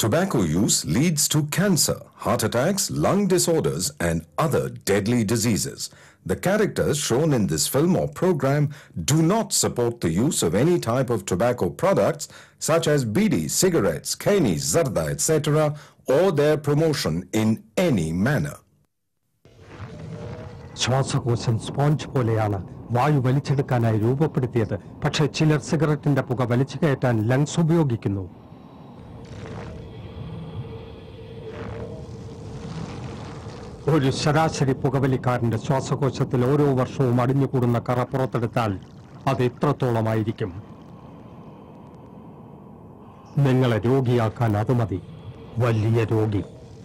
Tobacco use leads to cancer, heart attacks, lung disorders, and other deadly diseases. The characters shown in this film or program do not support the use of any type of tobacco products such as bidi, cigarettes, kani, zarda, etc., or their promotion in any manner. ശ്വാസകോശം sponge പോലെയാണ് വായു വലിച്ചെടുക്കാനായി രൂപപ്പെടുത്തിയത് പക്ഷേ ചിലർ സിഗരറ്റിന്റെ പുക വലിച്ചു കയറ്റാൻ lungs ഉപയോഗിക്കുന്നു ഒരു ശരാശരി പുകവലിക്കാരന്റെ ശ്വാസകോശത്തിൽ ഓരോ വർഷവും അടിഞ്ഞുകൂടുന്ന കറ പുറത്തെടുത്താൽ അത് ഇത്രത്തോളമായിരിക്കും നിങ്ങളെ രോഗിയാക്കാൻ അത് മതി വലിയ രോഗി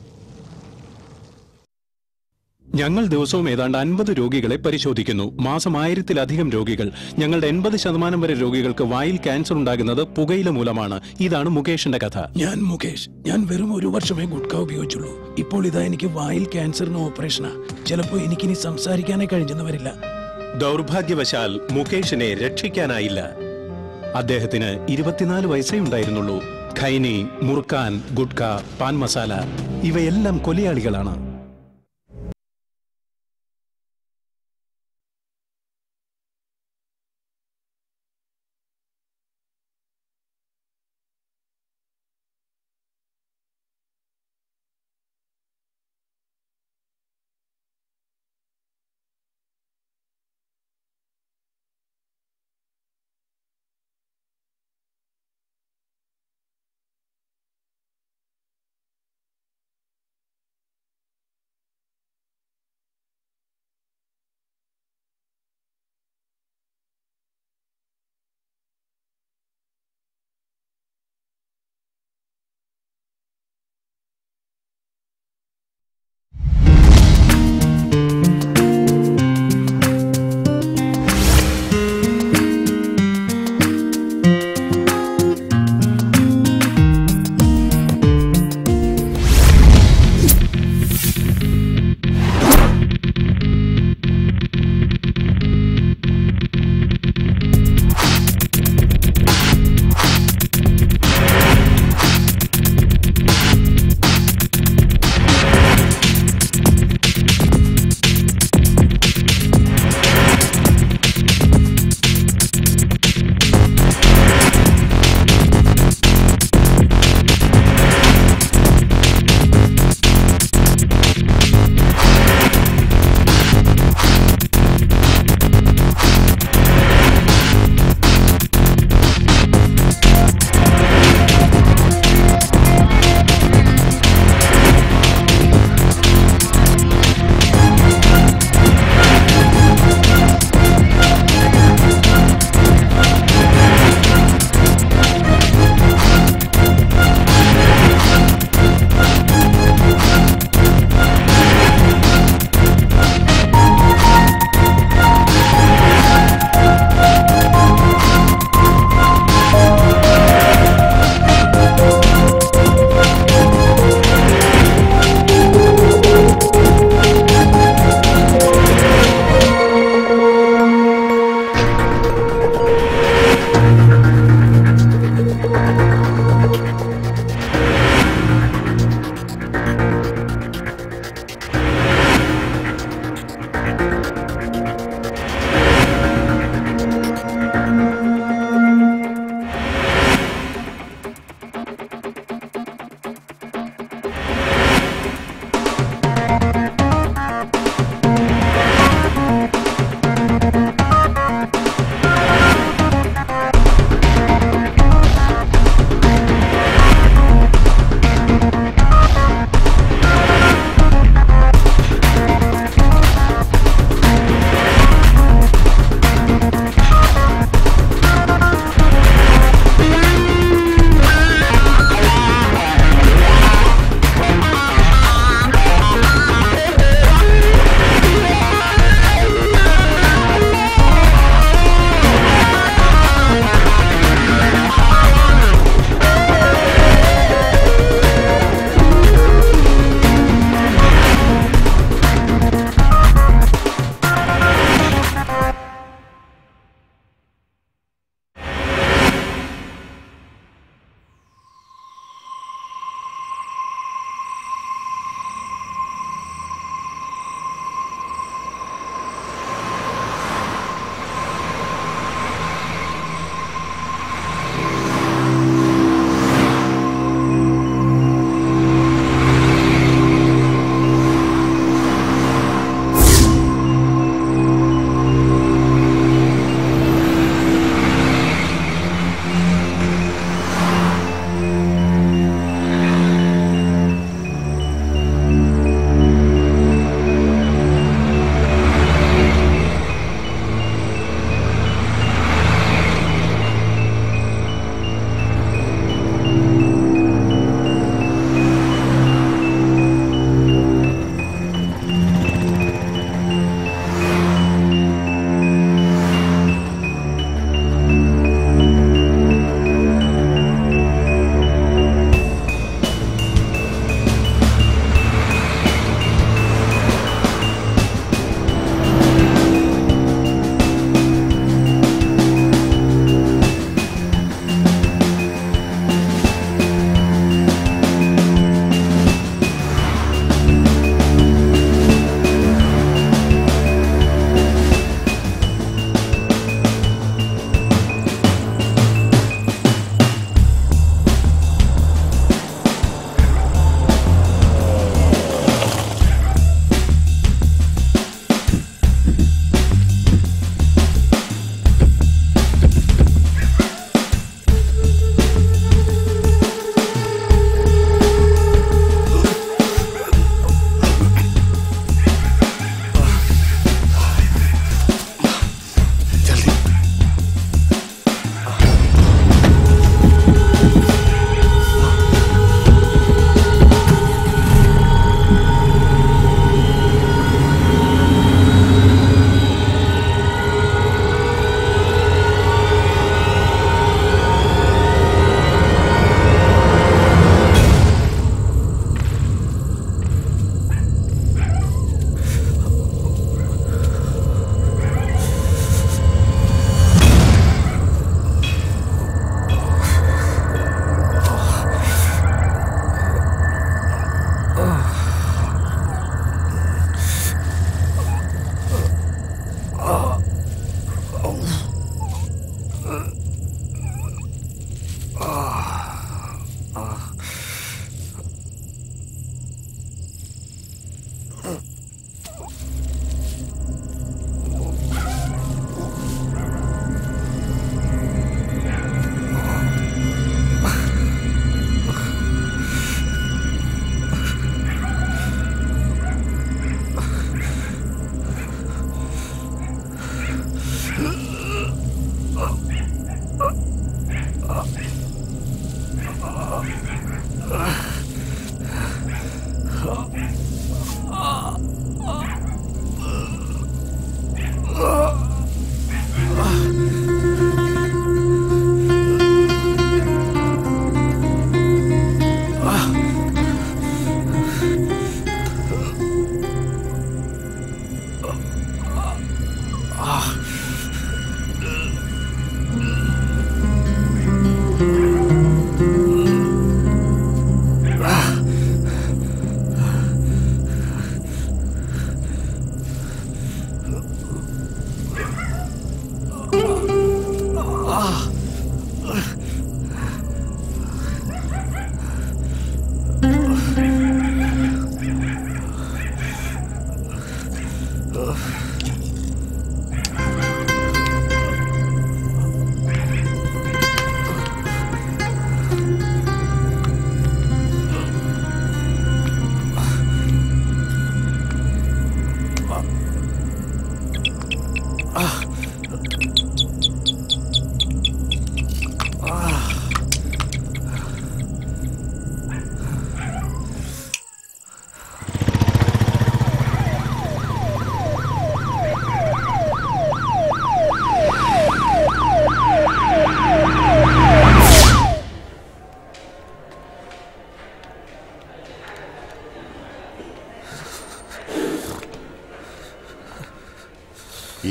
ഞങ്ങൾ ദിവസവും ഏതാണ്ട് അൻപത് രോഗികളെ പരിശോധിക്കുന്നു മാസം ആയിരത്തിലധികം രോഗികൾ ഞങ്ങളുടെ എൺപത് ശതമാനം വരെ രോഗികൾക്ക് വായിൽ ക്യാൻസർ ഉണ്ടാകുന്നത് പുകയില മൂലമാണ് ഇതാണ് മുകേഷിന്റെ കഥ ഞാൻ മുകേഷ് ഞാൻ വെറും ഒരു വർഷമേ ഗുഡ്ക ഉപയോഗിച്ചുള്ളൂ ഇപ്പോൾ ഇതാ എനിക്ക് വായിൽ ക്യാൻസറിന് ഓപ്പറേഷനാ ചിലപ്പോൾ എനിക്കിനി സംസാരിക്കാനേ കഴിഞ്ഞെന്ന് വരില്ല ദൗർഭാഗ്യവശാൽ മുകേഷിനെ രക്ഷിക്കാനായില്ല അദ്ദേഹത്തിന് ഇരുപത്തിനാല് വയസ്സേ ഉണ്ടായിരുന്നുള്ളൂ ഖൈനി മുറുക്കാൻ ഗുഡ്ക പാൻ മസാല ഇവയെല്ലാം കൊലയാളികളാണ്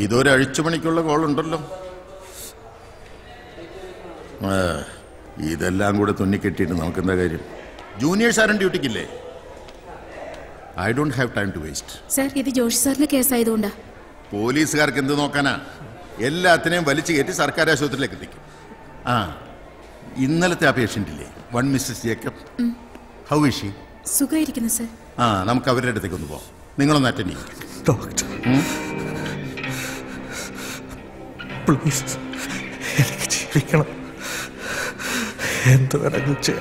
ഇതൊരു അഴിച്ചുപണിക്കുള്ള കോളുണ്ടല്ലോ ആ, ഇതെല്ലാം കൂടെ തുന്നിക്കെട്ടിയിട്ട് നമുക്കെന്താ കാര്യം ജൂനിയേഴ്സ് ആരും ഡ്യൂട്ടിക്കില്ലേ I don't have time to waste sir ഇത് ജോഷി സാറിന്റെ കേസായതുകൊണ്ടാ പോലീസുകാർക്ക് എന്ത് നോക്കാനാ എല്ലാത്തിനെയും വലിച്ചു കയറ്റി സർക്കാർ ആശുപത്രിയിലേക്ക് എത്തിക്കും ആ ഇന്നലത്തെ ആ പേഷ്യൻ്റ് ഇല്ലേ one Mrs Jacob how is she സുഖമായിരിക്കുന്നു സാർ ആ നമുക്ക് അവരുടെ അടുത്തേക്ക് ഒന്ന് പോവാം നിങ്ങളൊന്ന് അറ്റൻഡ് ചെയ്യും ഡോക്ടർ പ്ലീസ് എനിക്ക് ജീവിക്കണം എന്ത് വേണമെങ്കിലും ചെയ്യാം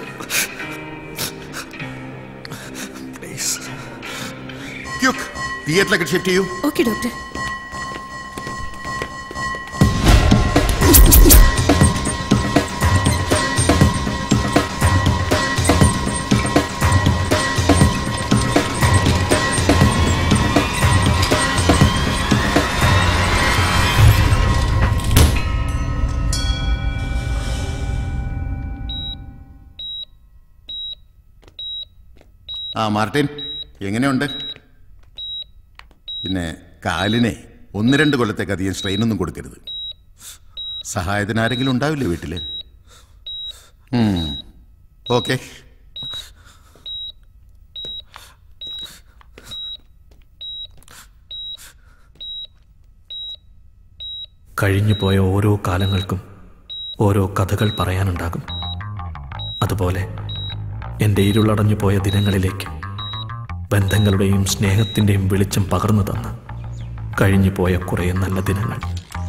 പ്ലീസ് ക്യുക്ക് തിയേറ്ററിലേക്ക് ഷിഫ്റ്റ് ചെയ്യൂ ഓക്കെ ഡോക്ടർ ആ മാർട്ടിൻ എങ്ങനെയുണ്ട് പിന്നെ കാലിനെ ഒന്ന് രണ്ട് കൊല്ലത്തേക്ക് അധികം സ്ട്രെയിൻ ഒന്നും കൊടുക്കരുത് സഹായത്തിന് ആരെങ്കിലും ഉണ്ടാവില്ലേ വീട്ടില് ഓക്കെ കഴിഞ്ഞുപോയ ഓരോ കാലങ്ങൾക്കും ഓരോ കഥകൾ പറയാനുണ്ടാകും അതുപോലെ എൻ്റെ ഇരുളടഞ്ഞു പോയ ദിനങ്ങളിലേക്ക് ബന്ധങ്ങളുടെയും സ്നേഹത്തിൻ്റെയും വെളിച്ചം പകർന്നു തന്ന് കഴിഞ്ഞുപോയ കുറേ നല്ല ദിനങ്ങൾ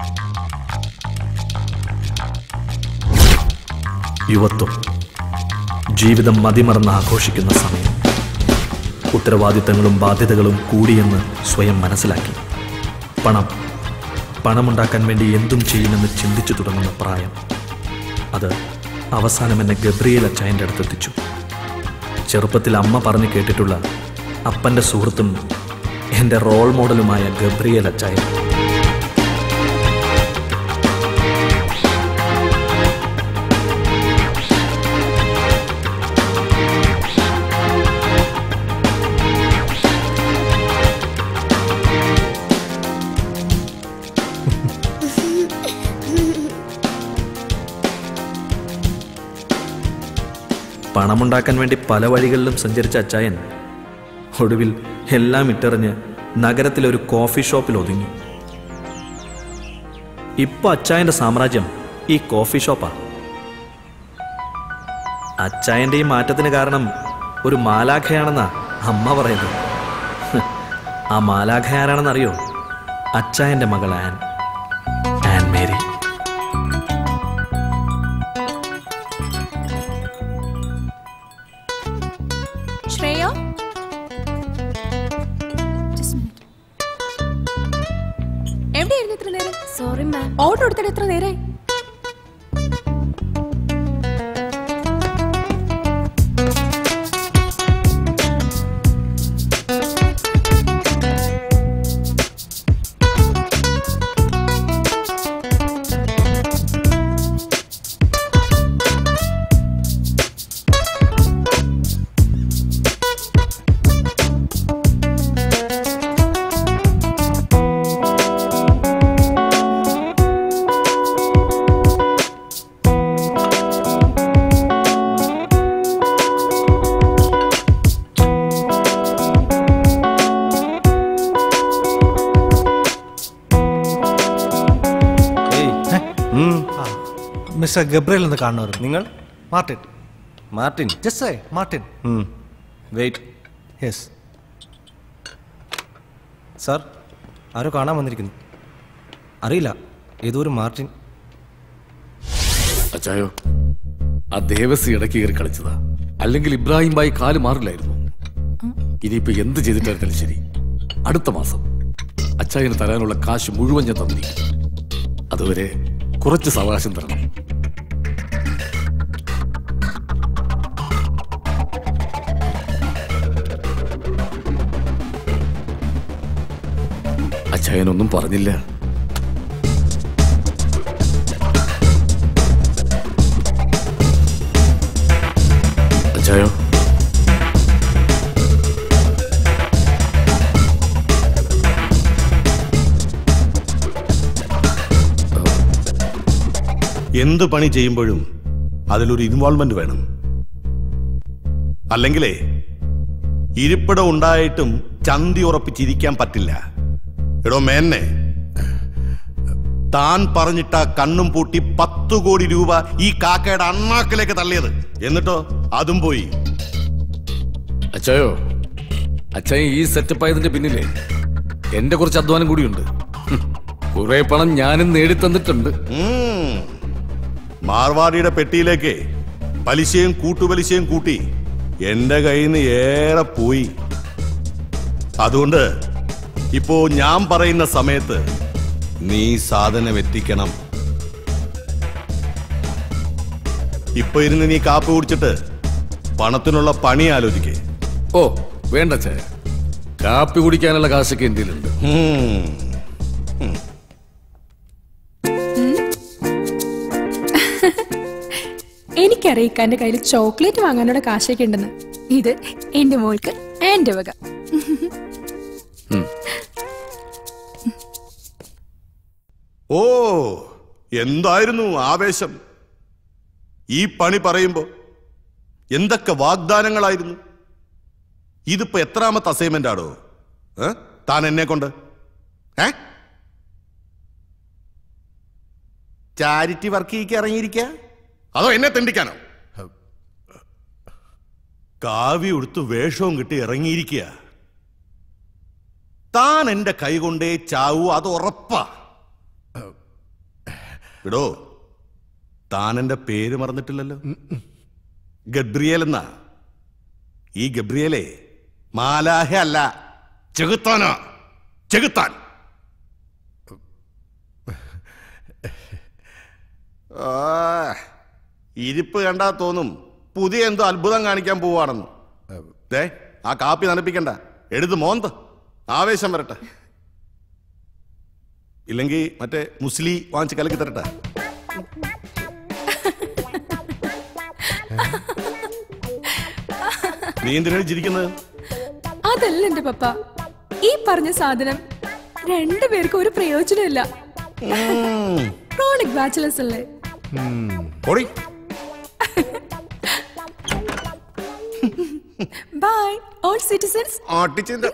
യുവത്വം ജീവിതം മതിമറന്ന് ആഘോഷിക്കുന്ന സമയം ഉത്തരവാദിത്തങ്ങളും ബാധ്യതകളും കൂടിയെന്ന് സ്വയം മനസ്സിലാക്കി പണം പണമുണ്ടാക്കാൻ വേണ്ടി എന്തും ചെയ്യുമെന്ന് ചിന്തിച്ചു തുടങ്ങുന്ന പ്രായം അത് അവസാനം എന്നെ ഗബ്രിയേൽ അച്ചായൻ്റെ അടുത്തെത്തിച്ചു ചെറുപ്പത്തിൽ അമ്മ പറഞ്ഞു കേട്ടിട്ടുള്ള അപ്പൻ്റെ സുഹൃത്തും എൻ്റെ റോൾ മോഡലുമായ ഗബ്രിയേൽ അച്ചായൻ പണമുണ്ടാക്കാൻ വേണ്ടി പല വഴികളിലും സഞ്ചരിച്ച അച്ചായൻ ഒടുവിൽ എല്ലാം ഇട്ടെറിഞ്ഞ് നഗരത്തിലൊരു കോഫി ഷോപ്പിൽ ഒതുങ്ങി ഇപ്പൊ അച്ചായന്റെ സാമ്രാജ്യം ഈ കോഫി ഷോപ്പാ അച്ചായന്റെ ഈ മാറ്റത്തിന് കാരണം ഒരു മാലാഖയാണെന്നാ അമ്മ പറയുന്നത് ഹ്, ആ മാലാഖ ആരാണെന്നറിയോ അച്ചായന്റെ മകൾ ആൻ ആൻ മേരി ശ്രേയോ എവിടെയായിരുന്നു ഇത്ര നേരം സോറി മാം ഓർഡർ എടുത്തിട്ട് എത്ര നേരം മിസ്റ്റർ ഗബ്രേൽ എന്ന് കാണുമായിരുന്നു നിങ്ങൾ Martin Martin just Martin wait yes sir ആരോ കാണാൻ വന്നിരിക്കുന്നു അറിയില്ല ഏതോ ഒരു മാർട്ടിൻ അച്ചായോ ആ ദേവസി ഇടയ്ക്ക് കയറി കളിച്ചതാ അല്ലെങ്കിൽ ഇബ്രാഹിം ബായി കാല് മാറില്ലായിരുന്നു ഇനിയിപ്പോ എന്ത് ചെയ്തിട്ടായിരുന്നാലും ശരി അടുത്ത മാസം അച്ചായന് തരാനുള്ള കാശ് മുഴുവൻ ഞാൻ തന്നിരിക്കും അതുവരെ കുറച്ച് സാവകാശം തരണം അച്ചായനൊന്നും പറഞ്ഞില്ല അച്ചായോ എന്ത് പണി ചെയ്യുമ്പോഴും അതിലൊരു ഇൻവോൾവ്മെന്റ് വേണം അല്ലെങ്കിലേ ഇരിപ്പിടം ഉണ്ടായിട്ടും ചന്തി ഉറപ്പിച്ചിരിക്കാൻ പറ്റില്ല എടോ മേന്നെ താൻ പറഞ്ഞിട്ട കണ്ണും പൂട്ടി പത്തു കോടി രൂപ ഈ കാക്കയുടെ അണ്ണാക്കിലേക്ക് തള്ളിയത് എന്നിട്ടോ അതും പോയി അച്ചായോ അച്ചായ ഈ സെറ്റപ്പ് ആയതിന്റെ പിന്നിലെ എന്റെ കുറച്ച് അധ്വാനം കൂടിയുണ്ട് ഹും. കുറെ പണം ഞാനും നേടിത്തന്നിട്ടുണ്ട് ഉം. മാർവാടിയുടെ പെട്ടിയിലേക്ക് പലിശയും കൂട്ടുപലിശയും കൂട്ടി എന്റെ കയ്യിൽ നിന്ന് ഏറെ പോയി അതുകൊണ്ട് ഇപ്പോ ഞാൻ പറയുന്ന സമയത്ത് നീ സാധനം എത്തിക്കണം ഇപ്പൊ ഇരുന്ന് നീ കാപ്പ് കുടിച്ചിട്ട് പണത്തിനുള്ള പണി ആലോചിക്കേ ഓ വേണ്ട ചായ കാപ്പി കുടിക്കാനുള്ള കാശൊക്കെ എന്തിലുണ്ട് എനിക്കറിയാം ഇക്കാന്റെ കയ്യിൽ ചോക്ലേറ്റ് വാങ്ങാനുള്ള കാശൊക്കെ ഉണ്ടെന്ന് ഇത് എന്റെ മോൾക്ക് എന്റെ വക ഓ എന്തായിരുന്നു ആവേശം ഈ പണി പറയുമ്പോ എന്തൊക്കെ വാഗ്ദാനങ്ങളായിരുന്നു ഇതിപ്പോ എത്രാമത്തെ അസൈൻമെന്റ് ആടോ ഏ? താൻ എന്നെ കൊണ്ട് ഏ ചാരിറ്റി വർക്ക് ചെയ്യിക്ക് ഇറങ്ങിയിരിക്ക അതോ എന്നെ തെണ്ടിക്കാനോ കാവി ഉടുത്ത് വേഷവും കിട്ടി ഇറങ്ങിയിരിക്കുക താൻ എന്റെ കൈ കൊണ്ടേ ചാവൂ അത് ഉറപ്പാ എടോ താൻ എന്റെ പേര് മറന്നിട്ടില്ലല്ലോ ഗബ്രിയേൽ എന്നാ ഈ ഗബ്രിയേലേ മാലാഹ അല്ല ചെകുത്താനാ ചെകുത്താൻ ആ, ഇരിപ്പ് കണ്ടാ തോന്നും പുതിയ എന്തോ അത്ഭുതം കാണിക്കാൻ പോവാണെന്ന് ദേ ആ കാപ്പി നനപ്പിക്കണ്ട എടുത്ത് മോന്ത് ആവേശം വരട്ടെ ഇല്ലെങ്കിൽ മറ്റേ മുസ്ലി വാങ്ങിച്ച് കലക്കി തരട്ടെ നീ എന്തിനാണ് ചിരിക്കുന്നത് അതല്ല എന്റെ പപ്പ ഈ പറഞ്ഞ സാധനം രണ്ടുപേർക്കും ഒരു പ്രയോജനമില്ല ക്രോണിക് ബാച്ചിലേഴ്സ് അല്ലേ പൊടി ബൈ ഓൾ സിറ്റിസൺസ് ആട്ടിച്ചിന്റെ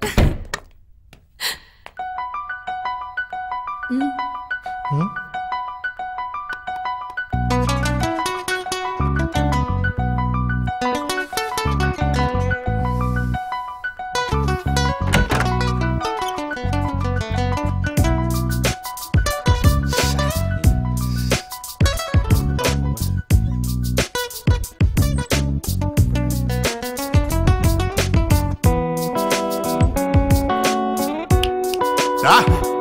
ആ,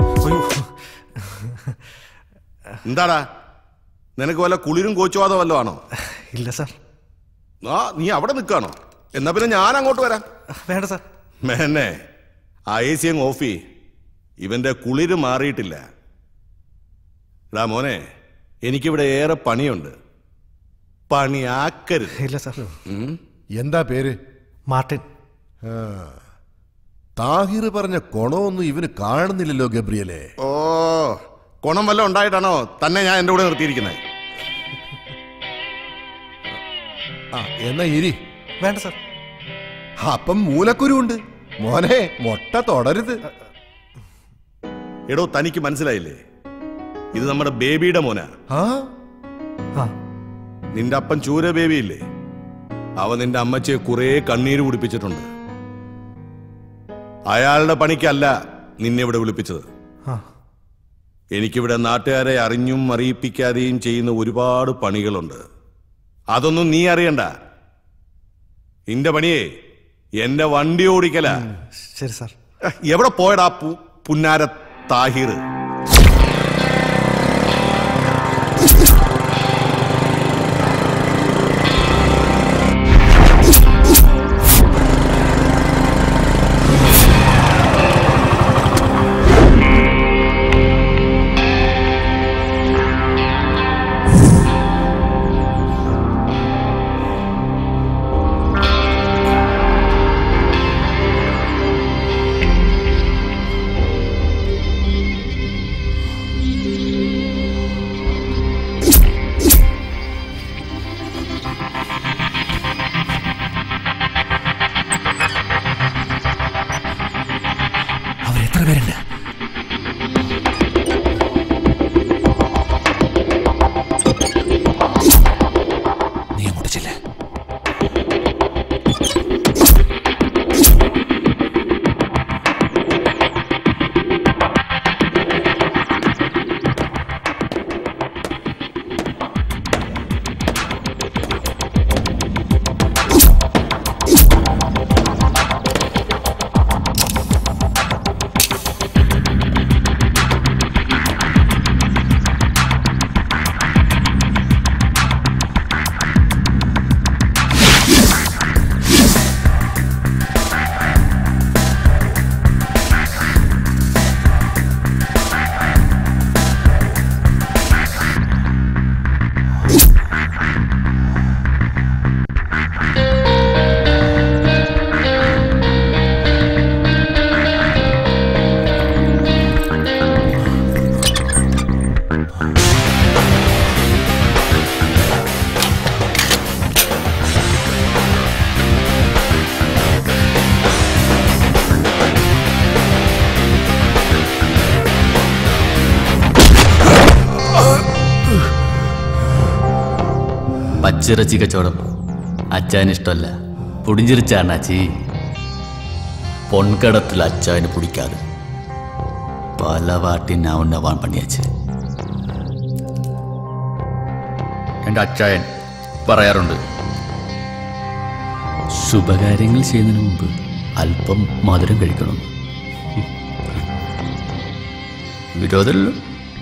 എന്താടാ നിനക്ക് വല്ല കുളിരും കോച്ചുവാദോ വല്ലോ ആണോ ഇല്ല സാർ ആ നീ അവിടെ നിൽക്കാണോ എന്നാ പിന്നെ ഞാൻ അങ്ങോട്ട് വരാം വേണ്ട സാർ മേന്നെ ആ എ സി അങ്ങ് ഓഫ് ചെയ്യ്. ഇവന്റെ കുളിര് മാറിയിട്ടില്ല എടാ മോനെ എനിക്കിവിടെ ഏറെ പണിയുണ്ട് പണിയാക്കരുത് ഇല്ല സാർ എന്താ പേര് മാർട്ടിൻ താഹിർ പറഞ്ഞ ഗുണമൊന്നും ഇവന് കാണുന്നില്ലല്ലോ ഗബ്രിയലെ ഓ ഗുണം വല്ല ഉണ്ടായിട്ടാണോ തന്നെ ഞാൻ എന്റെ കൂടെ നിർത്തിയിരിക്കുന്നത് ആ എന്നാ ഇരി വേണ്ട സാർ അപ്പം മൂലക്കുരുണ്ട് മോനെ മൊട്ട തുടരുത് എടോ തനിക്ക് മനസ്സിലായില്ലേ ഇത് നമ്മുടെ ബേബിയുടെ മോനാ ആ ആ നിന്റെ അപ്പൻ ചൂര ബേബി ഇല്ലേ അവ നിന്റെ അമ്മച്ചിയെ കുറെ കണ്ണീര് കുടിപ്പിച്ചിട്ടുണ്ട് അയാളുടെ പണിക്കല്ല നിന്നെ ഇവിടെ വിളിപ്പിച്ചത് ആ എനിക്കിവിടെ നാട്ടുകാരെ അറിഞ്ഞും അറിയിപ്പിക്കാതെയും ചെയ്യുന്ന ഒരുപാട് പണികളുണ്ട് അതൊന്നും നീ അറിയണ്ട നിന്റെ പണിയേ എന്റെ വണ്ടി ഓടിക്കല ശരി സാർ എവിടെ പോയടാ പു പുന്നാര താഹിർ പച്ചിറച്ചി കച്ചവടം അച്ചായന് ഇഷ്ടമല്ല പുടിഞ്ചിരിച്ചാണ് അച്ചി പൊൻകടത്തിൽ അച്ചായന് പിടിക്കാതെ പല വാട്ടി ഞാൻ ഉന്നവാൻ പണിയച്ച് എൻ്റെ അച്ചായൻ പറയാറുണ്ട് ശുഭകാര്യങ്ങൾ ചെയ്യുന്നതിന് മുമ്പ് അല്പം മധുരം കഴിക്കണം വിരോധമല്ലോ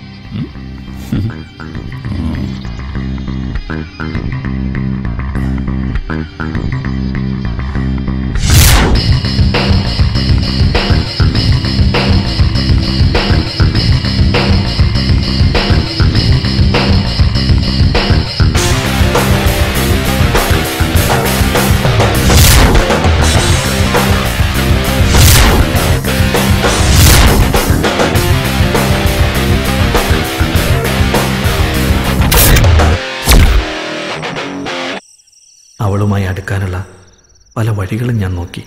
അവളുമായി അടുക്കാനുള്ള പല വഴികളും ഞാൻ നോക്കി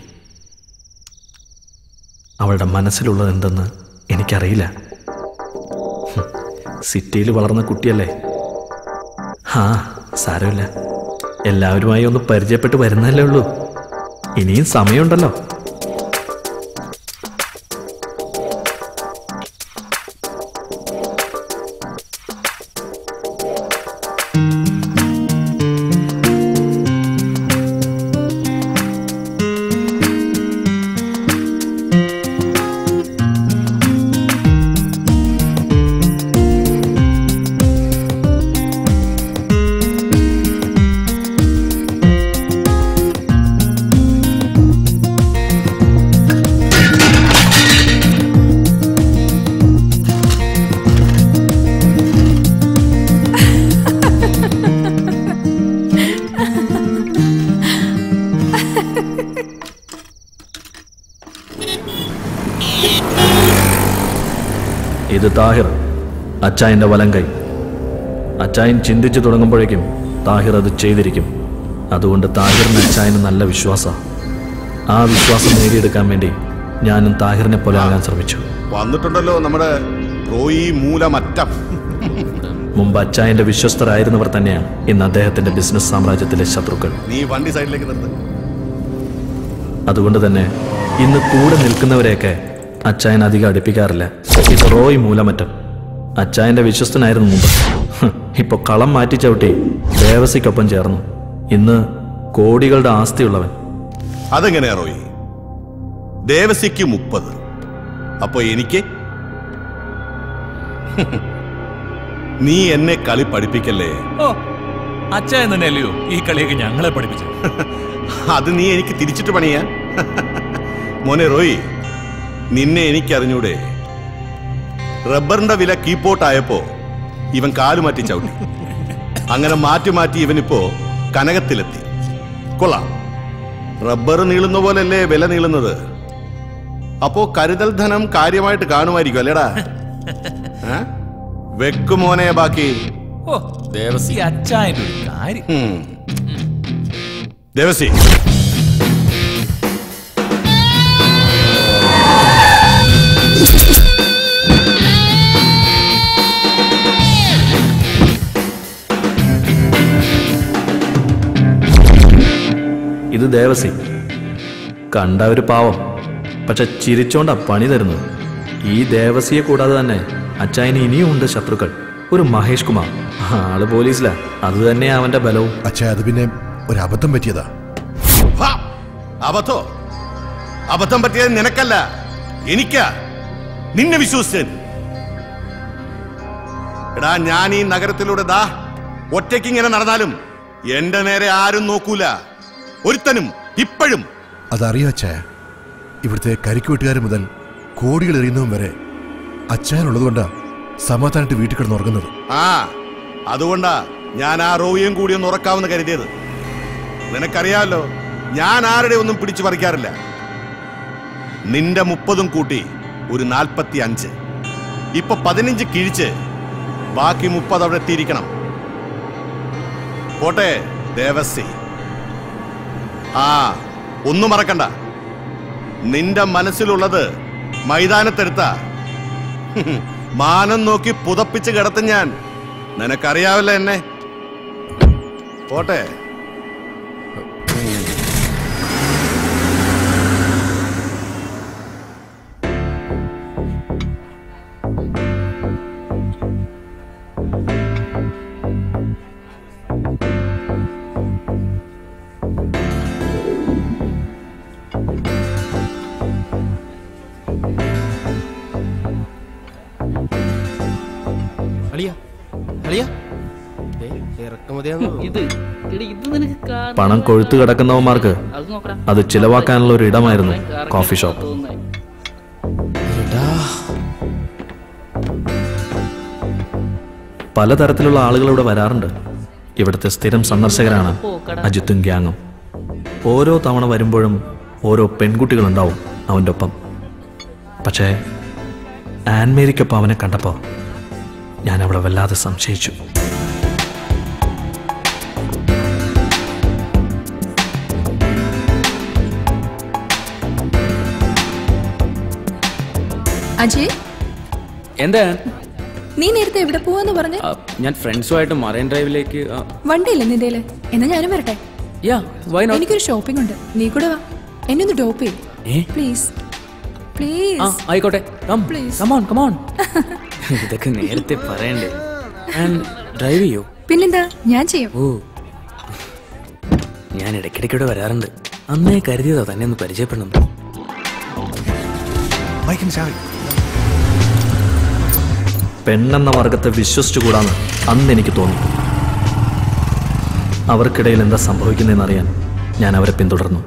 അവളുടെ മനസ്സിലുള്ളത് എന്തെന്ന് എനിക്കറിയില്ല ഹും, സിറ്റിയിൽ വളർന്ന കുട്ടിയല്ലേ ആ സാരമില്ല എല്ലാവരുമായി ഒന്ന് പരിചയപ്പെട്ട് വരുന്നല്ലേ ഉള്ളൂ ഇനിയും സമയമുണ്ടല്ലോ ഇത് താഹിർ അച്ചായന്റെ വലം കൈ അച്ചായൻ ചിന്തിച്ചു തുടങ്ങുമ്പോഴേക്കും താഹിർ അത് ചെയ്തിരിക്കും അതുകൊണ്ട് താഹിറിന് അച്ചായന് നല്ല വിശ്വാസ ആ വിശ്വാസം നേടിയെടുക്കാൻ വേണ്ടി ഞാനും താഹിറിനെ പോലെ ആകാൻ ശ്രമിച്ചു വന്നിട്ടുണ്ടല്ലോ നമ്മുടെ റോയി മൂലമറ്റം മുമ്പ് അച്ചായന്റെ വിശ്വസ്തരായിരുന്നവർ തന്നെയാണ് ഇന്ന് അദ്ദേഹത്തിന്റെ ബിസിനസ് സാമ്രാജ്യത്തിലെ ശത്രുക്കൾ നീ വണ്ടി സൈഡിലേക്ക് നിർത്ത് അതുകൊണ്ട് തന്നെ ഇന്ന് കൂടെ നിൽക്കുന്നവരെയൊക്കെ അച്ചായൻ അധികം അടുപ്പിക്കാറില്ല ഇത് റോയ് മൂലമറ്റം അച്ചായന്റെ വിശ്വസ്തനായിരുന്നു മുമ്പ് ഹ്, ഇപ്പൊ കളം മാറ്റി ചവിട്ടി ദേവസിക്കൊപ്പം ചേർന്നു ഇന്ന് കോടികളുടെ ആസ്തിയുള്ളവൻ അതെങ്ങനെയാ റോയി ദേവസിക്ക് മുപ്പത് അപ്പൊ എനിക്ക് നീ എന്നെ കളി പഠിപ്പിക്കല്ലേ ഓ അച്ചായൻ തന്നെയല്ലയോ ഈ കളിയൊക്കെ ഞങ്ങളെ പഠിപ്പിച്ചു അത് നീ എനിക്ക് തിരിച്ചിട്ട് പണിയാ മോനെ റോയി നിന്നെ എനിക്ക് അറിഞ്ഞൂടെ റബ്ബറിന്റെ വില കീപ്പോട്ടായപ്പോ ഇവൻ കാലു മാറ്റി ചവിട്ടി അങ്ങനെ മാറ്റി മാറ്റി ഇവനിപ്പോ കനകത്തിലെത്തി കൊള്ളാം റബ്ബർ നീളുന്ന പോലല്ലേ വില നീളുന്നത് അപ്പോ കരുതൽ ധനം കാര്യമായിട്ട് കാണുമായിരിക്കും അല്ലേടാ ഏ? വെക്കു മോനെ ബാക്കി ഓ ദേവസി അച്ചായന്റെ ഒരു കാര്യം ഉം. ദേവസി ഇത് ദേവസി കണ്ട ഒരു പാവം പക്ഷെ ചിരിച്ചോണ്ടാ പണി തരുന്നത് ഈ ദേവസിയെ കൂടാതെ തന്നെ അച്ചായന് ഇനിയും ഉണ്ട് ശത്രുക്കൾ ഒരു മഹേഷ് കുമാർ ആള് പോലീസിലാ അത് തന്നെയാ അവന്റെ ബലവും അച്ഛാ അത് പിന്നെ ഒരു അബദ്ധം പറ്റിയതാ ഹാ! അബദ്ധോ അബദ്ധം പറ്റിയത് നിനക്കല്ല എനിക്കാ നിന്നെ വിശ്വസിച്ചൻ എടാ ഞാൻ ഈ നഗരത്തിലൂടെ ദാ ഒറ്റയ്ക്ക് ഇങ്ങനെ നടന്നാലും എന്റെ നേരെ ആരും നോക്കൂല ഒരുത്തനും ഇപ്പോഴും അതറിയാം അച്ഛാ ഇവിടുത്തെ കരിക്കുവെട്ടുകാർ മുതൽ കോടികൾ എറിയുന്നവൻ വരെ അച്ഛനുള്ളതുകൊണ്ടാ സമാധാനമായിട്ട് വീട്ടിൽ കിടന്ന് ഉറങ്ങുന്നത് ആ അതുകൊണ്ടാ ഞാൻ ആ റോയിയും കൂടി ഒന്ന് ഉറക്കാമെന്ന് കരുതിയത് നിനക്കറിയാമല്ലോ ഞാൻ ആരുടെ ഒന്നും പിടിച്ചു പറിക്കാറില്ല നിന്റെ മുപ്പതും കൂട്ടി ഒരു നാൽപ്പത്തി അഞ്ച് ഇപ്പൊ പതിനഞ്ച് കിഴിച്ച് ബാക്കി മുപ്പത് അവിടെ എത്തിയിരിക്കണം പോട്ടെ ദേവസി ആ ഒന്നും മറക്കണ്ട നിന്റെ മനസ്സിലുള്ളത് മൈതാനത്തെടുത്ത മാനം നോക്കി പുതപ്പിച്ച് കിടത്തും ഞാൻ നിനക്കറിയാവല്ലോ എന്നെ പോട്ടെ അളിയ അളിയ ഇറക്കുമതിയാന്ന് ഇത് എടി, ഇത് നിനക്ക് കാണാൻ പണം കൊഴുത്തു കിടക്കുന്നവന്മാർക്ക് അത് നോക്കടാ. അത് ചിലവാക്കാനുള്ള ഒരു ഇടമായിരുന്നു കോഫി ഷോപ്പ് തോന്നുന്നേ. പലതരത്തിലുള്ള ആളുകൾ ഇവിടെ വരാറുണ്ട് ഇവിടുത്തെ സ്ഥിരം സന്ദർശകരാണ് അജിത്തും ഗ്യാങ്ങും ഓരോ തവണ വരുമ്പോഴും ഓരോ പെൺകുട്ടികളുണ്ടാവും അവൻ്റെ ഒപ്പം പക്ഷേ ആൻമേരിക്കൊപ്പം അവനെ കണ്ടപ്പോൾ ഞാൻ അവളെ വല്ലാതെ സംശയിച്ചു അജയ് എന്താ നീ നേരത്തെ എവിടെ പോവാന്ന് പറഞ്ഞ ആ, ഞാൻ ഫ്രണ്ട്സുമായിട്ട് മറൈൻ ഡ്രൈവിലേക്ക് ആ, വണ്ടിയില്ല നിന്റേല് എന്നാ ഞാനും വരട്ടെ Yeah, why not? എനിക്കൊരു ഷോപ്പിംഗ് ഉണ്ട് നീ കൂടെ വാ എന്നെ ഒന്ന് ഡ്രോപ്പ് ഏ? ചെയ്യും പ്ലീസ് ആ പ്ലീസ് ആയിക്കോട്ടെ കം Please. കമോൺ കമോൺ ഇതൊക്കെ നേരത്തെ പറയണ്ടേ ആൻഡ് ഡ്രൈവ് ചെയ്യോ പിന്നെന്താ ഞാൻ ചെയ്യും ഓ ഞാൻ ഇടയ്ക്കിടയ്ക്കൂടെ വരാറുണ്ട് അന്നേ കരുതിയതാ തന്നെ ഒന്ന് പരിചയപ്പെടണം പെണ്ണെന്ന വർഗത്തെ വിശ്വസിച്ചുകൂടാന്ന് അന്ന് എനിക്ക് തോന്നി അവർക്കിടയിൽ എന്താ സംഭവിക്കുന്നതെന്നറിയാൻ ഞാൻ അവരെ പിന്തുടർന്നു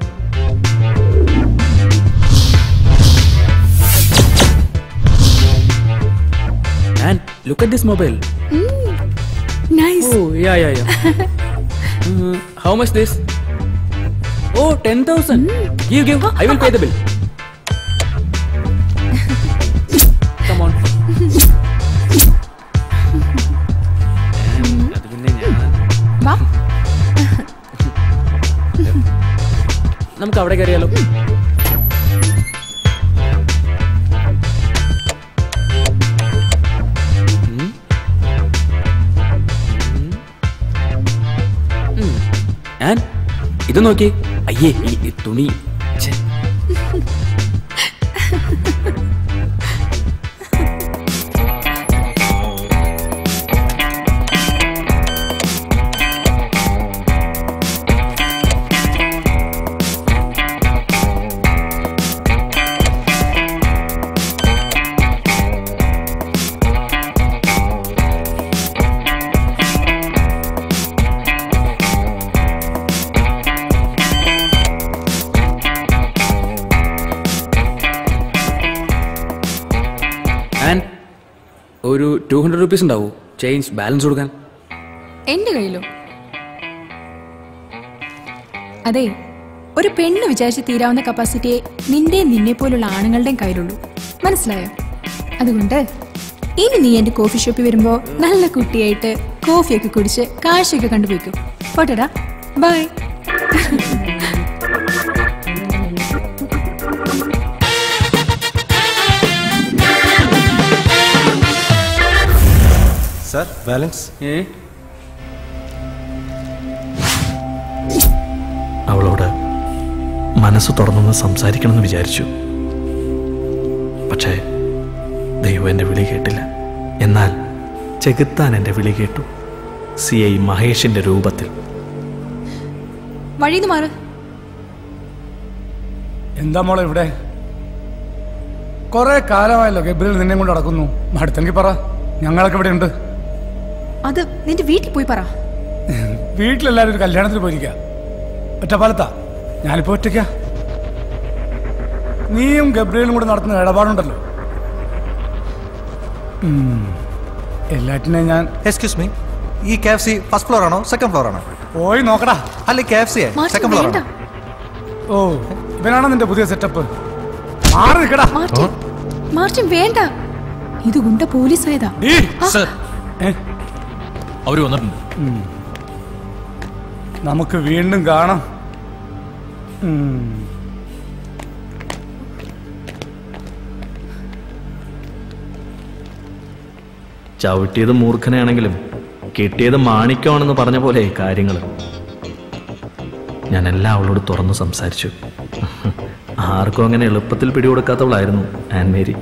and look at this mobile nice oh yeah yeah yeah how much this oh ten thousand give give I will pay the bill come on അത് പിന്നെ ഞാൻ വാ നമുക്ക് അവിടെ കയറിയാലോ ഉം. ഉം. ഉം. ഞാൻ ഇത് നോക്കി അയ്യേ ഈ ഈ തുണി ഛെ. ആൻഡ് ഒരു ടു ഹൺഡ്രഡ് റുപ്പീസ് ഉണ്ടാവൂ ചേഞ്ച് ബാലൻസ് കൊടുക്കാൻ എന്റെ കയ്യിലോ അതെ ഒരു പെണ്ണ് വിചാരിച്ച് തീരാവുന്ന കപ്പാസിറ്റിയെ നിന്റെ നിന്നെ പോലുള്ള ആണുങ്ങളുടെയും കയ്യിലുള്ളൂ മനസ്സിലായോ അതുകൊണ്ട് ഇനി നീ എന്റെ കോഫി ഷോപ്പിൽ വരുമ്പോ നല്ല കുട്ടിയായിട്ട് കോഫിയൊക്കെ കുടിച്ച് കാഴ്ചയൊക്കെ കണ്ടുപോയിക്കും പോട്ടെടാ ബൈ സാർ ബാലൻസ് ഏ അവളോട് മനസ്സ് തുറന്നൊന്ന് സംസാരിക്കണമെന്ന് വിചാരിച്ചു പക്ഷേ ദൈവം എൻ്റെ വിളി കേട്ടില്ല എന്നാൽ ചെകുത്താൻ എൻ്റെ വിളി കേട്ടു സി ഐ മഹേഷിൻ്റെ രൂപത്തിൽ വഴിന്ന് മാറ് എന്താ മോളെ ഇവിടെ കുറെ കാലമായല്ലോ ഗബ്രിൽ നിന്നെ കൊണ്ട് നടക്കുന്നു അടുത്തെങ്കിൽ പറ ഞങ്ങളൊക്കെ ഇവിടെ ഉണ്ട് അത് നിന്റെ വീട്ടിൽ പോയി പറ വീട്ടിലെല്ലാവരും ഒരു കല്യാണത്തിന് പോയിരിക്ക ഒറ്റപ്പാലത്താ ഞാനിപ്പോ ഒറ്റയ്ക്ക നീയും ഗബ്രിയലും കൂടെ നടത്തുന്ന ഇടപാടുണ്ടല്ലോ ഉം. എല്ലാറ്റിനെയും ഞാൻ എക്സ്ക്യൂസ് മീ ഈ K F C first floor ആണോ സെക്കൻഡ് ഫ്ലോർ ആണോ പോയി നോക്കടാ അല്ല K F C Martin, second floor വേണ്ട. ആണോ ഓ ഇവനാണ് നിന്റെ പുതിയ സെറ്റപ്പ് മാറി നിൽക്കടാ മാർട്ടിൻ മാർട്ടിൻ വേണ്ട ഇത് ഗുണ്ട പോലീസ് ആയതാ സർ അവര് വന്നിട്ടുണ്ട് ഉം. നമുക്ക് വീണ്ടും കാണാം ഉം. ചവിട്ടിയത് മൂർഖനെയാണെങ്കിലും കിട്ടിയത് മാണിക്കമാണെന്ന് പറഞ്ഞ പോലെ കാര്യങ്ങൾ ഞാൻ എല്ലാം അവളോട് തുറന്നു സംസാരിച്ചു ആർക്കും അങ്ങനെ എളുപ്പത്തിൽ പിടികൊടുക്കാത്തവളായിരുന്നു ആൻമേരി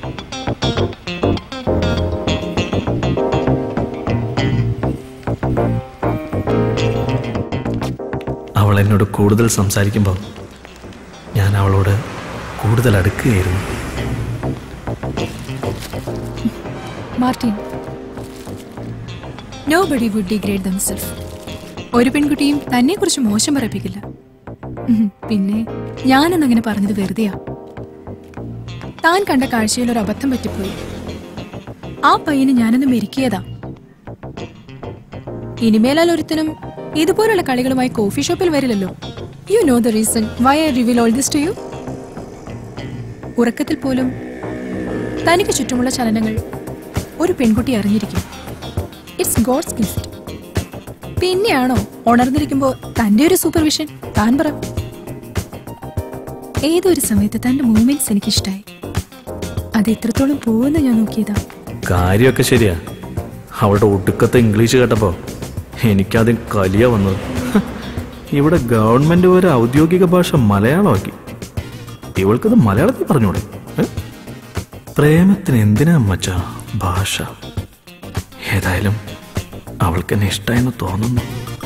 അവൾ എന്നോട് കൂടുതൽ സംസാരിക്കുമ്പോൾ ഞാൻ അവളോട് കൂടുതൽ അടുക്കുകയായിരുന്നു Martin no buddy would degrade themself ഒരു പെൺകുട്ടിയും തന്നെ കുറിച്ച് മോശം പറയിപ്പിക്കില്ല ഉം, പിന്നെ ഞാനൊന്നങ്ങനെ പറഞ്ഞത് വെറുതെയാ താൻ കണ്ട കാഴ്ചയിൽ ഒരു അബദ്ധം പറ്റിപ്പോയി ആ പയ്യന് ഞാനൊന്ന് മെരുക്കിയതാ ഇനിമേലാൽ ഒരുത്തനും ഇതുപോലുള്ള കളികളുമായി കോഫി ഷോപ്പിൽ വരില്ലല്ലോ you know the reason why I reveal all this to you ഉറക്കത്തിൽ പോലും തനിക്ക് ചുറ്റുമുള്ള ചലനങ്ങൾ ഒരു പെൺകുട്ടി അറിഞ്ഞിരിക്കും ഇറ്റ്സ് ഗോഡ്സ് ഗിഫ്റ്റ് പിന്നെയാണോ ഉണർന്നിരിക്കുമ്പോ തന്റെ ഒരു സൂപ്പർവിഷൻ താൻ പറ ഏതോ ഒരു സമയത്ത് തന്റെ മൂവ്മെന്റ്സ് എനിക്കിഷ്ടായി അത് എത്രത്തോളം പോകുന്ന ഞാൻ നോക്കിയതാ കാര്യമൊക്കെ ശരിയാ അവളുടെ ഒടുക്കത്തെ ഇംഗ്ലീഷ് കേട്ടപ്പോൾ എനിക്കാദ്യം കലിയ വന്നത് ഹ്, ഇവിടെ ഗവൺമെന്റ് ഒരു ഔദ്യോഗിക ഭാഷ മലയാളമാക്കി ഇവൾക്കത് മലയാളത്തിൽ പറഞ്ഞൂടെ ഏ? പ്രേമത്തിന് എന്തിനാ മച്ചാ ഭാഷ ഏതായാലും അവൾക്ക് എന്നെ ഇഷ്ടമായെന്ന് തോന്നുന്നു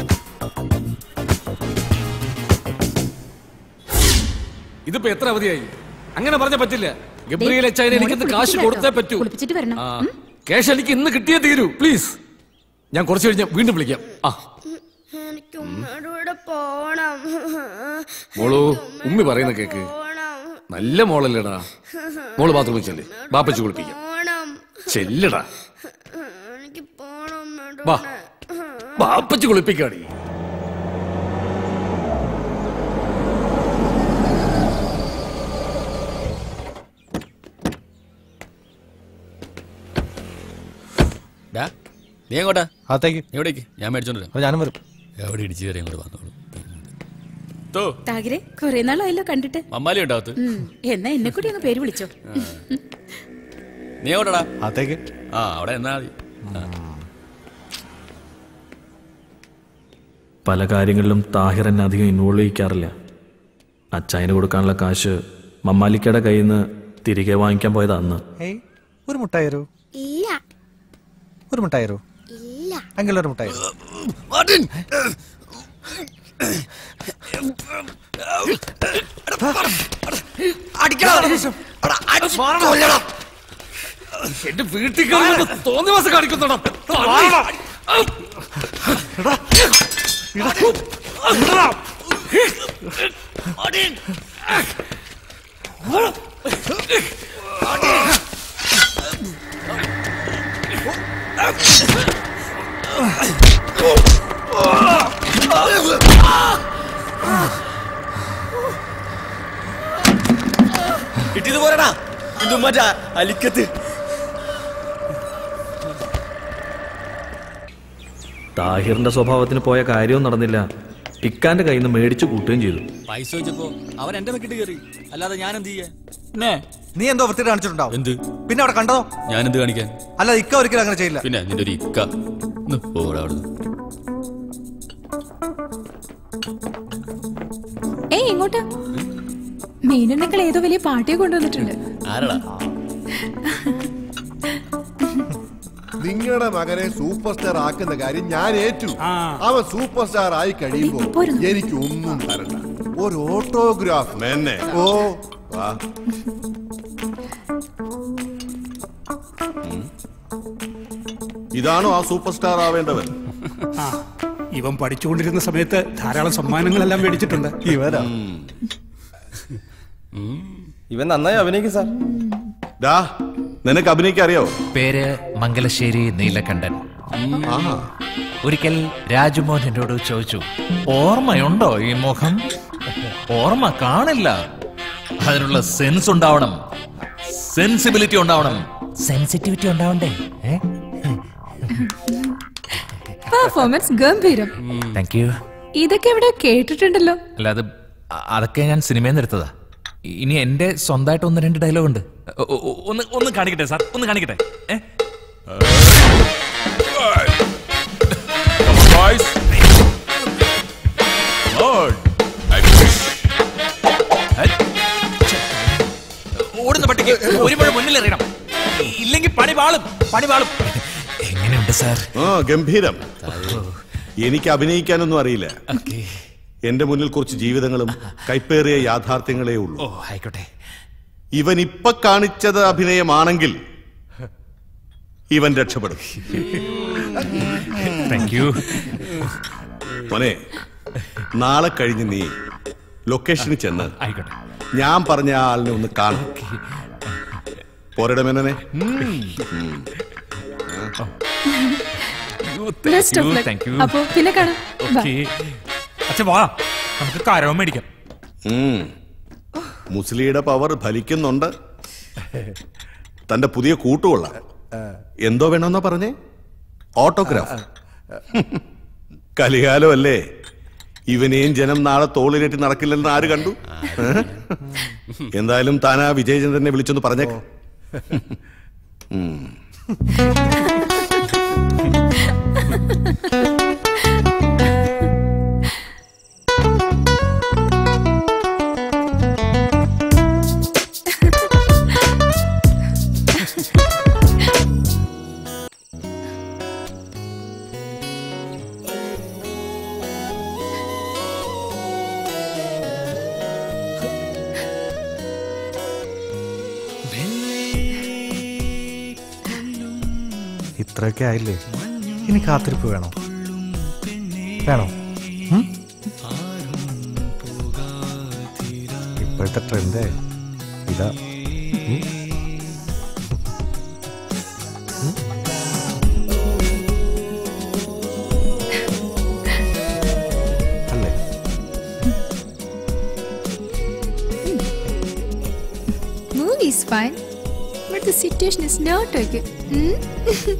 ഇതിപ്പോ എത്ര അവധിയായി അങ്ങനെ പറഞ്ഞ പറ്റില്ല ഗബ്രിയേൽ അച്ചായനെ എനിക്കിന്ന് കാശ് കൊടുത്തേ പറ്റൂ കുളിപ്പിച്ചിട്ട് വരണം ആ ക്യാഷ് എനിക്ക് ഇന്ന് കിട്ടിയേ തീരൂ പ്ലീസ് ഞാൻ കുറച്ച് കഴിഞ്ഞ് വീണ്ടും വിളിക്കാം ആ എനിക്ക് ഉമ്മയുടെ കൂടെ പോണം മോളു ഉമ്മി പറയുന്ന കേക്ക് നല്ല മോളല്ലേടാ മോള് ബാത്റൂമിൽ ചെല്ലേ ബാപ്പച്ച് കുളിപ്പിക്കാം പോണം ചെല്ലടാ എനിക്ക് പോണം ഉമ്മയുടെ വാ ബാപ്പച്ച് കുളിപ്പിക്കാടി ഡാ, നീ എങ്ങോട്ടാ അകത്തേക്ക് എവിടേക്ക് ഞാൻ മേടിച്ചോണ്ട് വരാം. അപ്പോൾ ഞാനും വരും എവിടെ ഇടിച്ചു കയറി ഇങ്ങോട്ട് വന്നോളൂ തോ താഗിരെ കുറെ നാളായല്ലോ കണ്ടിട്ട് മമ്മാലി ഉണ്ടാകത്ത് ഉം, എന്നാ എന്നെ കൂടി ഒന്ന് പേര് വിളിച്ചോ നീ എങ്ങോട്ടാ അകത്തേക്ക് ആ അവിടെ എന്നാ മതി ആ. പല കാര്യങ്ങളിലും താഹിർ എന്നെ അധികം ഇൻവോൾവ് ചെയ്യിക്കാറില്ല അച്ചായന് കൊടുക്കാനുള്ള കാശ് മമ്മാലിക്കയുടെ കയ്യിൽ നിന്ന് തിരികെ വാങ്ങിക്കാൻ പോയത് അന്ന് ഏയ് ഒരു മുട്ടായി തരൂ ഇല്ല ഒരു മുട്ടായി തരൂ ഇല്ല എങ്കിൽ ഒരു മുട്ടായി തരൂ. എന്റെ വീട്ടിൽ കയറി തോന്നിയ മാസം കാണിക്കുന്നുണ്ടോ കിട്ടിയത് പോരടാ ഇതും മറ്റാ അലിക്കത്ത് താഹിറിന്റെ സ്വഭാവത്തിന് പോയ കാര്യവും നടന്നില്ല ഇക്കാന്റെ കയ്യിൽ നിന്ന് മേടിച്ചു കൂട്ടുകയും ചെയ്തു പൈസ വെച്ചപ്പോ അവൻ എന്റെ വെക്കിട്ട് കയറി അല്ലാതെ ഞാൻ എന്ത് ചെയ്യാൻ നീ എന്തോ വൃത്തി കാണിച്ചിട്ടുണ്ടാവും എന്ത് പിന്നെ അവിടെ കണ്ടോ ഞാൻ എന്ത് കാണിക്കാൻ അല്ല ഇക്ക ഒരിക്കലും അങ്ങനെ ചെയ്യില്ല പിന്നെ നിന്റെ ഒരു ഇക്ക ഒന്ന് പോടാ അവിടുന്ന് ഏയ് എങ്ങോട്ടാ മീനുണ്ടെങ്കിൽ ഏതോ വലിയ പാർട്ടിയെ കൊണ്ടുവന്നിട്ടുണ്ട് ആരടാ നിങ്ങളുടെ മകനെ സൂപ്പർ സ്റ്റാർ ആക്കുന്ന കാര്യം ഞാൻ ഏറ്റു അവൻ സൂപ്പർ സ്റ്റാർ ആയി കഴിയുമ്പോ എനിക്ക് ഒന്നും തരണ്ട ഒരു ഓട്ടോഗ്രാഫ് മെന്നെ ഓ വാ ഇതാണോ ആ സൂപ്പർ സ്റ്റാർ ആവേണ്ടവൻ ആ, ഇവൻ പഠിച്ചുകൊണ്ടിരുന്ന സമയത്ത് ധാരാളം സമ്മാനങ്ങളെല്ലാം മേടിച്ചിട്ടുണ്ട് ഇവരാ ഇവൻ നന്നായി അഭിനയിക്കും സാർ ഡാ നിനക്ക് അഭിനയിക്കാൻ അറിയോ പേര് മംഗലശ്ശേരി നീലകണ്ഠൻ ഒരിക്കൽ രാജുമോഹൻ എന്നോട് ചോദിച്ചു ഓർമ്മയുണ്ടോ ഈ മുഖം ഓർമ്മ കാണില്ല അതിനുള്ള സെൻസ് ഉണ്ടാവണം സെൻസിബിലിറ്റി ഉണ്ടാവണം സെൻസിറ്റിവിറ്റി ഉണ്ടാവണ്ടേ പെർഫോമൻസ് ഗംഭീരം താങ്ക് യു ഇതൊക്കെ ഇവിടെ കേട്ടിട്ടുണ്ടല്ലോ അല്ല അത് അ- അതൊക്കെ ഞാൻ സിനിമയിൽ നിന്ന് എടുത്തതാ ഇനി എന്റെ സ്വന്തമായിട്ട് ഒന്ന് രണ്ട് ഡയലോഗ് ഉണ്ട് ഒ- ഒ- ഒന്ന് ഒന്ന് കാണിക്കട്ടെ സാർ ഒന്ന് കാണിക്കട്ടെ ഏ? വാളും പണി വാളും എങ്ങനെയുണ്ട് സാർ ആ ഗംഭീരം എനിക്ക് അഭിനയിക്കാനൊന്നും അറിയില്ല എന്റെ മുന്നിൽ കുറച്ച് ജീവിതങ്ങളും കൈപ്പേറിയ യാഥാർത്ഥ്യങ്ങളേ ഉള്ളൂ ഓ ആയിക്കോട്ടെ ഇവൻ ഇപ്പൊ കാണിച്ചത് അഭിനയമാണെങ്കിൽ ഇവൻ രക്ഷപ്പെടും താങ്ക് യു മോനെ നാളെ കഴിഞ്ഞ് നീ ലൊക്കേഷനിൽ ചെന്ന് ആയിക്കോട്ടെ ഞാൻ പറഞ്ഞ ആ ആളിനെ ഒന്ന് കാണും പോരടെ മേനനെ Best of luck. അപ്പോ പിന്നെ കാണാം Bye. അച്ഛാ വാ നമുക്ക് കരവും മേടിക്കാം ഉം. മുസ്ലിയുടെ പവർ ഫലിക്കുന്നുണ്ട് തന്റെ പുതിയ കൂട്ടുകൊള്ള എന്തോ വേണമെന്നാ പറഞ്ഞേ ഓട്ടോഗ്രാഫ് കലികാലം അല്ലേ ഇവനെയും ജനം നാളെ തോളിലേറ്റി നടക്കില്ലെന്ന് ആര് കണ്ടു ഏ? എന്തായാലും താൻ ആ വിജയചന്ദ്രനെ വിളിച്ചൊന്ന് പറഞ്ഞേക്കാം ഉം. ഇത്രയൊക്കെ ആയില്ലേ ഇനി കാത്തിരിപ്പ് വേണോ വേണോ ഉം? ഇപ്പോഴത്തെ ട്രെൻഡ് ഇതാ ഉം? ഉം? അല്ലേ Movie is fine, but the situation is not okay. Hmm?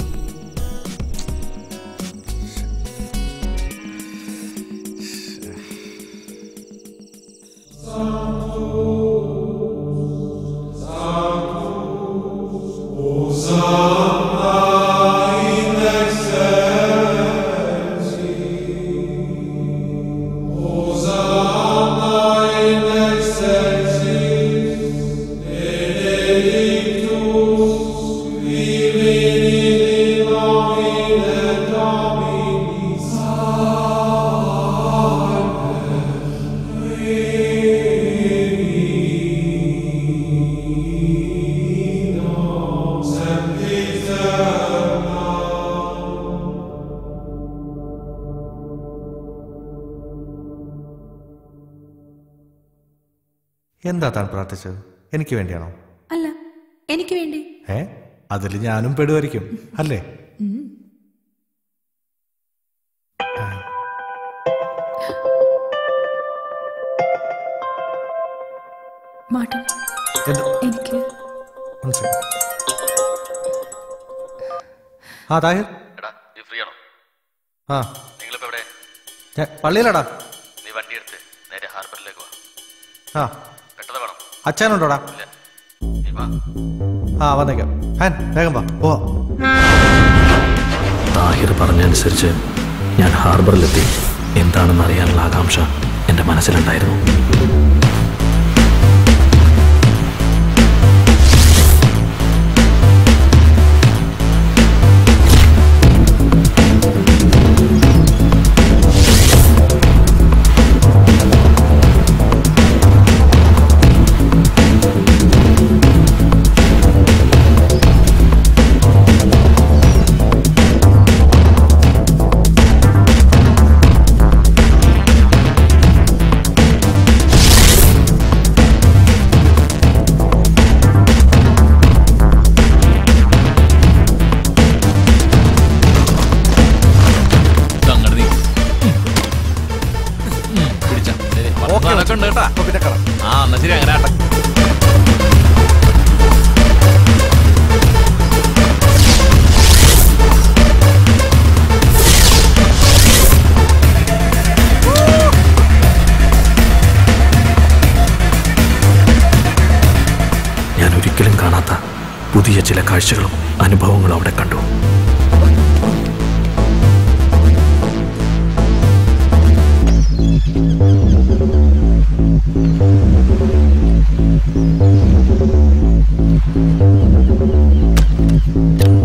എന്താ താൻ പ്രാർത്ഥിച്ചത് എനിക്ക് വേണ്ടിയാണോ അല്ല എനിക്ക് വേണ്ടി ഏ അതിൽ ഞാനും പെടുമായിരിക്കും അല്ലേ ഉം. മാർട്ടിൻ എന്ത് എനിക്ക് ഒന്ന് second. ആ താഹിർ ഫ്രീ ആണോ ആ നിങ്ങളിപ്പോ എവിടെ ഞാൻ പള്ളിയിലാടാ നീ വണ്ടി എടുത്ത് നേരെ ഹാർബറിലേക്ക് വാ ആ പെട്ടെന്ന് വേണം അച്ഛനുണ്ടോടാ നീ വാ ആ വന്നേക്കാം ഹാൻ വേഗം വാ ഓ താഹിർ പറഞ്ഞനുസരിച്ച് ഞാൻ ഹാർബറിലെത്തി എന്താണെന്ന് അറിയാനുള്ള ആകാംക്ഷ എൻ്റെ മനസ്സിലുണ്ടായിരുന്നു അങ്ങോട്ട് നീ പിടിച്ച ഉണ്ട് കേട്ടാ ആ എന്നാ ശരി അങ്ങനെ ആട്ടെ ഞാൻ ഒരിക്കലും കാണാത്ത പുതിയ ചില കാഴ്ചകളും അനുഭവങ്ങളും അവിടെ കണ്ടു Thank you.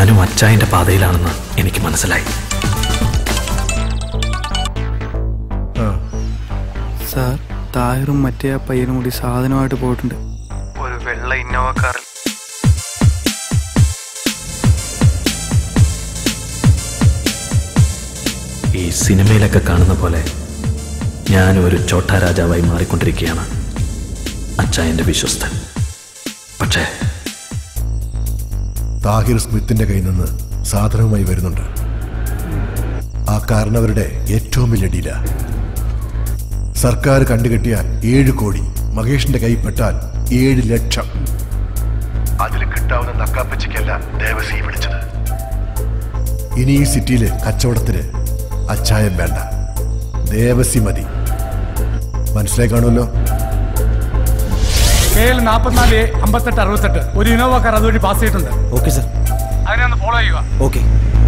ഞാനും അച്ചായന്റെ പാതയിലാണെന്ന് എനിക്ക് മനസ്സിലായി സാർ താഹിറും മറ്റേ ആ പയ്യനും കൂടി സാധനമായിട്ട് പോയിട്ടുണ്ട് ഒരു വെള്ള ഇന്നോവ കാറിൽ ഈ സിനിമയിലൊക്കെ കാണുന്ന പോലെ ഞാനും ഒരു ചോട്ടാ രാജാവായി മാറിക്കൊണ്ടിരിക്കുകയാണ് അച്ചായന്റെ വിശ്വസ്തൻ പക്ഷേ താഹിർ സ്മിത്തിന്റെ കയ്യിൽ നിന്ന് സാധനവുമായി വരുന്നുണ്ട് ആ കാരണവരുടെ ഏറ്റവും വലിയ ഡീല സർക്കാർ കണ്ടുകെട്ടിയ ഏഴ് കോടി മഹേഷിന്റെ കൈ പെട്ടാൽ ഏഴ് ലക്ഷം അതിൽ കിട്ടാവുന്ന നക്കാപ്പച്ചയ്ക്കല്ല ദേവസി വിളിച്ചത് ഇനി ഈ സിറ്റിയില് കച്ചവടത്തിന് അച്ചായം വേണ്ട ദേവസി മതി മനസ്സിലായി കാണുമല്ലോ കെ എൽ നാൽപ്പത്തിനാല് എ അമ്പത്തെട്ട് അറുപത്തെട്ട് ഒരു ഇനോവ കാർ അതുവഴി പാസ് ചെയ്തിട്ടുണ്ട് ഓക്കെ സർ അതിനെ ഒന്ന് ഫോളോ ചെയ്യുക ഓക്കെ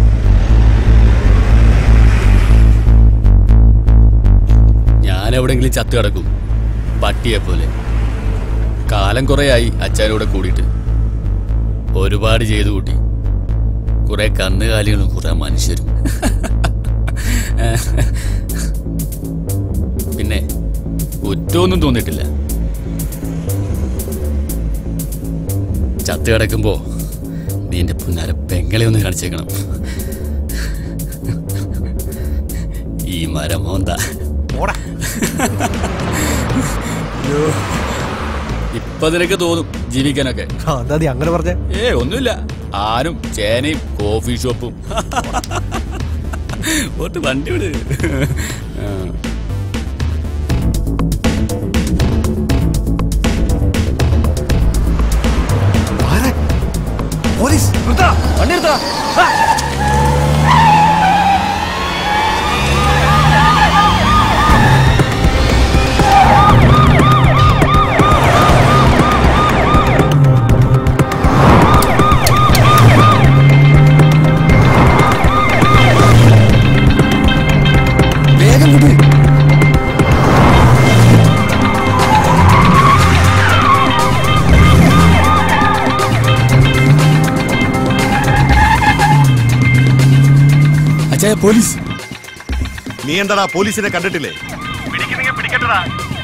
ഞാൻ എവിടെങ്കിലും ചത്തു കിടക്കും പട്ടിയെ പോലെ കാലം കുറേയായി അച്ഛനോടെ കൂടിയിട്ട് ഒരുപാട് ചെയ്തു കൂട്ടി കുറെ കന്നുകാലികളും കുറെ മനുഷ്യരും പിന്നെ കുറ്റമൊന്നും തോന്നിയിട്ടില്ല ചത്തു കിടക്കുമ്പോ നീ എന്റെ പുന്നാര പെങ്ങളെ ഒന്ന് കാണിച്ചേക്കണം ഈ മരം മോന്ത ഇപ്പൊ നിനക്ക് തോന്നും ജീവിക്കാനൊക്കെ എന്താ നീ അങ്ങനെ പറഞ്ഞേ ഏ ഒന്നുമില്ല ആനും ചേനയും കോഫി ഷോപ്പും ഒട്ട് വണ്ടി വിട് ആ. പോലീസ് വണ്ടി എടുത്താ വേഗം വിട് അച്ഛാ പോലീസ് നീ എന്താടാ പോലീസിനെ കണ്ടിട്ടില്ലേ പിടിക്കട്ടടാ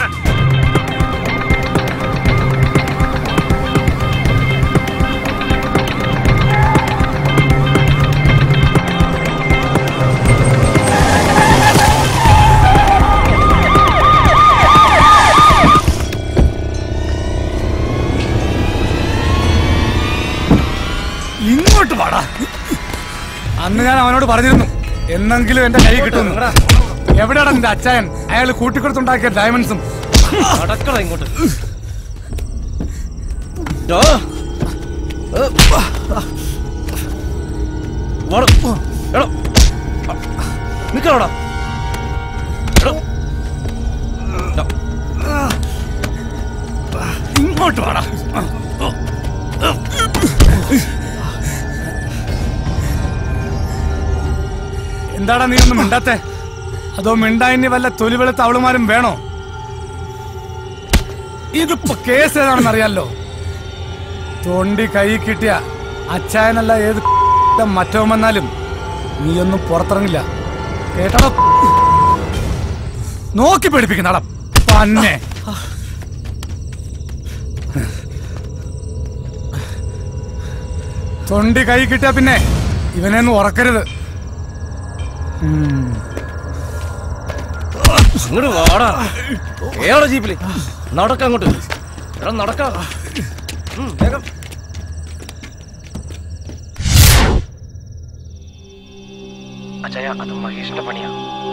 ഇങ്ങോട്ട് വാടാ അന്ന് ഞാൻ അവനോട് പറഞ്ഞിരുന്നു എന്നെങ്കിലും എന്റെ കൈ കിട്ടുന്നു എവിടെയാണ് നിന്റെ അച്ചായൻ അയാൾ കൂട്ടിക്കൊടുത്തുണ്ടാക്കിയ ഡയമണ്ട്സും നടക്കടാ ഇങ്ങോട്ട് നിക്കണോടാ ഇങ്ങോട്ട് വാടാ എന്താടാ നീ ഒന്നും മിണ്ടാത്തെ അതോ മിണ്ടായിനി വല്ല തൊലി വെളുത്ത അവളുമാരും വേണോ ഇതിപ്പോ കേസ് ഏതാണെന്ന് അറിയാലോ തൊണ്ടി കൈ കിട്ടിയ അച്ചായനല്ല ഏത് മറ്റോ വന്നാലും നീയൊന്നും പുറത്തിറങ്ങില്ല കേട്ടോ നോക്കി പേടിപ്പിക്കുന്നടാ പന്നെ തൊണ്ടി കൈ കിട്ടിയ പിന്നെ ഇവനെ ഒന്നും ഉറക്കരുത് ഉം. ഇങ്ങോട്ട് വാടാ കേറ ജീപ്പില് നടക്ക അങ്ങോട്ട് എടാ നടക്ക ഉം, വേഗം അജയ അത് മഹേഷിന്റെ പണിയാ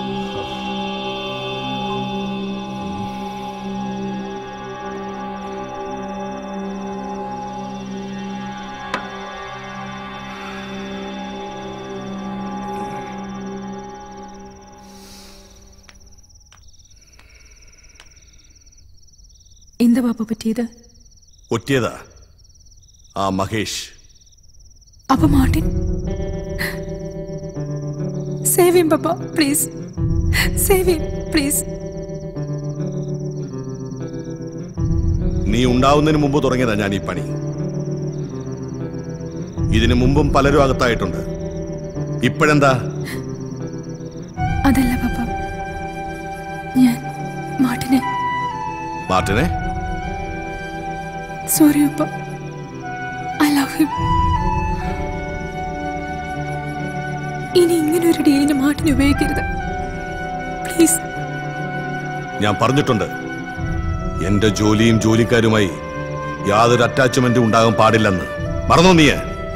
എന്താ പാപ്പ പറ്റിയത് ഒറ്റിയതാ ആ മഹേഷ് അപ്പൊ Martin save him papa please save him please നീ ഉണ്ടാവുന്നതിന് മുമ്പ് തുടങ്ങിയതാ ഞാൻ ഈ പണി ഇതിനു മുമ്പും പലരും അകത്തായിട്ടുണ്ട് ഇപ്പോഴെന്താ അതല്ല പപ്പ ഞാൻ മാട്ടിനെ മാർട്ടിനെ sorry papa I love him ഇനി ഇങ്ങനെ ഒരു ഡീലിന് മാട്ടിനെ ഉപയോഗിക്കരുത് പ്ലീസ് ഞാൻ പറഞ്ഞിട്ടുണ്ട് എന്റെ ജോലിയും ജോലിക്കാരുമായി യാതൊരു അറ്റാച്ച്മെന്റും ഉണ്ടാകാൻ പാടില്ലെന്ന് മറന്നോ നീ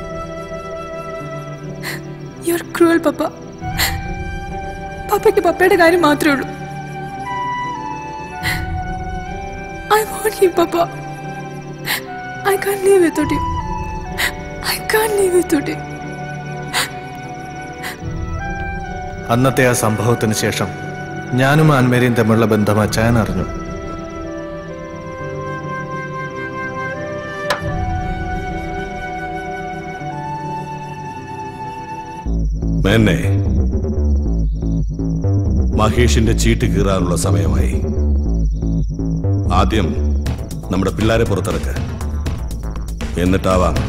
യു ആർ ക്രൂവൽ പപ്പ പപ്പയ്ക്ക് പപ്പയുടെ കാര്യം മാത്രമേ ഉള്ളൂ I want him papa I can leave without you I can leave without you അന്നത്തെ ആ സംഭവത്തിന് ശേഷം ഞാനും ആൻമേരിയും തമ്മിലുള്ള ബന്ധം അച്ചായൻ അറിഞ്ഞു മേന്നെ മഹേഷിന്റെ ചീട്ട് കീറാനുള്ള സമയമായി ആദ്യം നമ്മുടെ പിള്ളേരെ പുറത്തിറക്ക എന്നിട്ടാവാം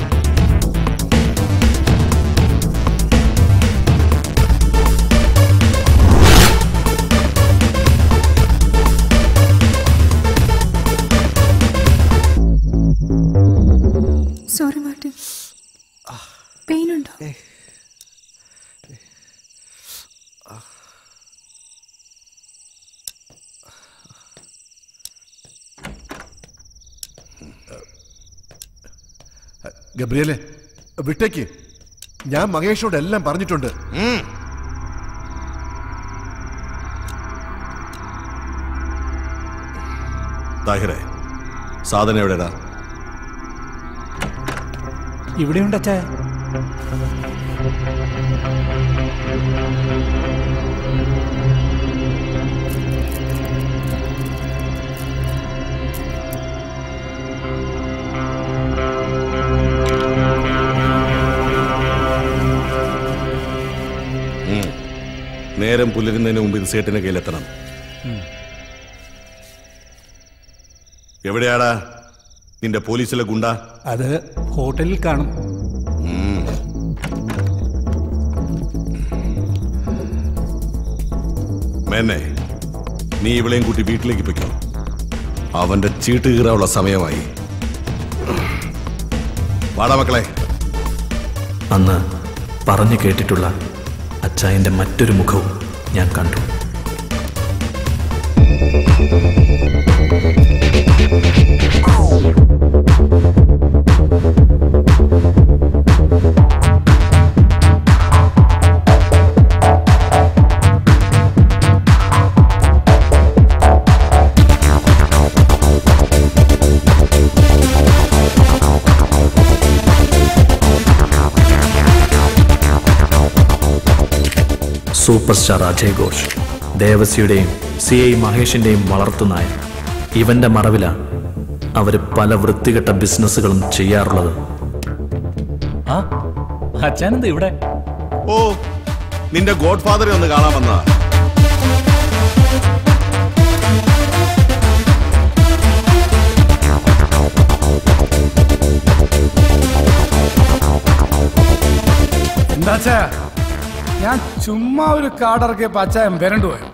സോറി മാർട്ടിൻ പെയിൻ ഉണ്ടോ ഗബ്രിയലെ വിട്ടേക്ക് ഞാൻ മഹേഷോട് എല്ലാം പറഞ്ഞിട്ടുണ്ട് താഹിറെ സാധനം എവിടെടാ ഇവിടെയുണ്ട് അച്ഛാ ഉം. നേരം പുലരുന്നതിന് മുമ്പ് ഇത് സേട്ടിന്റെ കയ്യിലെത്തണം എവിടെയാടാ നിന്റെ പോലീസിലെ ഗുണ്ട അത് ഹോട്ടലിൽ കാണും ഉം. മേന്നെ നീ ഇവളെയും കൂട്ടി വീട്ടിലേക്ക് പൊയ്ക്കോ അവന്റെ ചീട്ട് കീറാനുള്ള സമയമായി വാടാ മക്കളെ അന്ന് പറഞ്ഞു കേട്ടിട്ടുള്ള അച്ചായൻ്റെ മറ്റൊരു മുഖവും ഞാൻ കണ്ടു സൂപ്പർ സ്റ്റാർ അജയ് ഘോഷ് ദേവസ്യയുടെയും സി ഐ മഹേഷിന്റെയും വളർത്തുനായ ഇവന്റെ മറവില അവര് പല വൃത്തികെട്ട ബിസിനസ്സുകളും ചെയ്യാറുള്ളത് ആ അച്ഛനെന്താ ഇവിടെ ഓ നിന്റെ ഗോഡ് ഫാദറെ ഒന്ന് കാണാൻ വന്നതാ എന്താച്ചാ ഞാൻ ചുമ്മാ ഒരു കാടിറക്കിയപ്പോ അച്ചായൻ വരണ്ടു പോയോ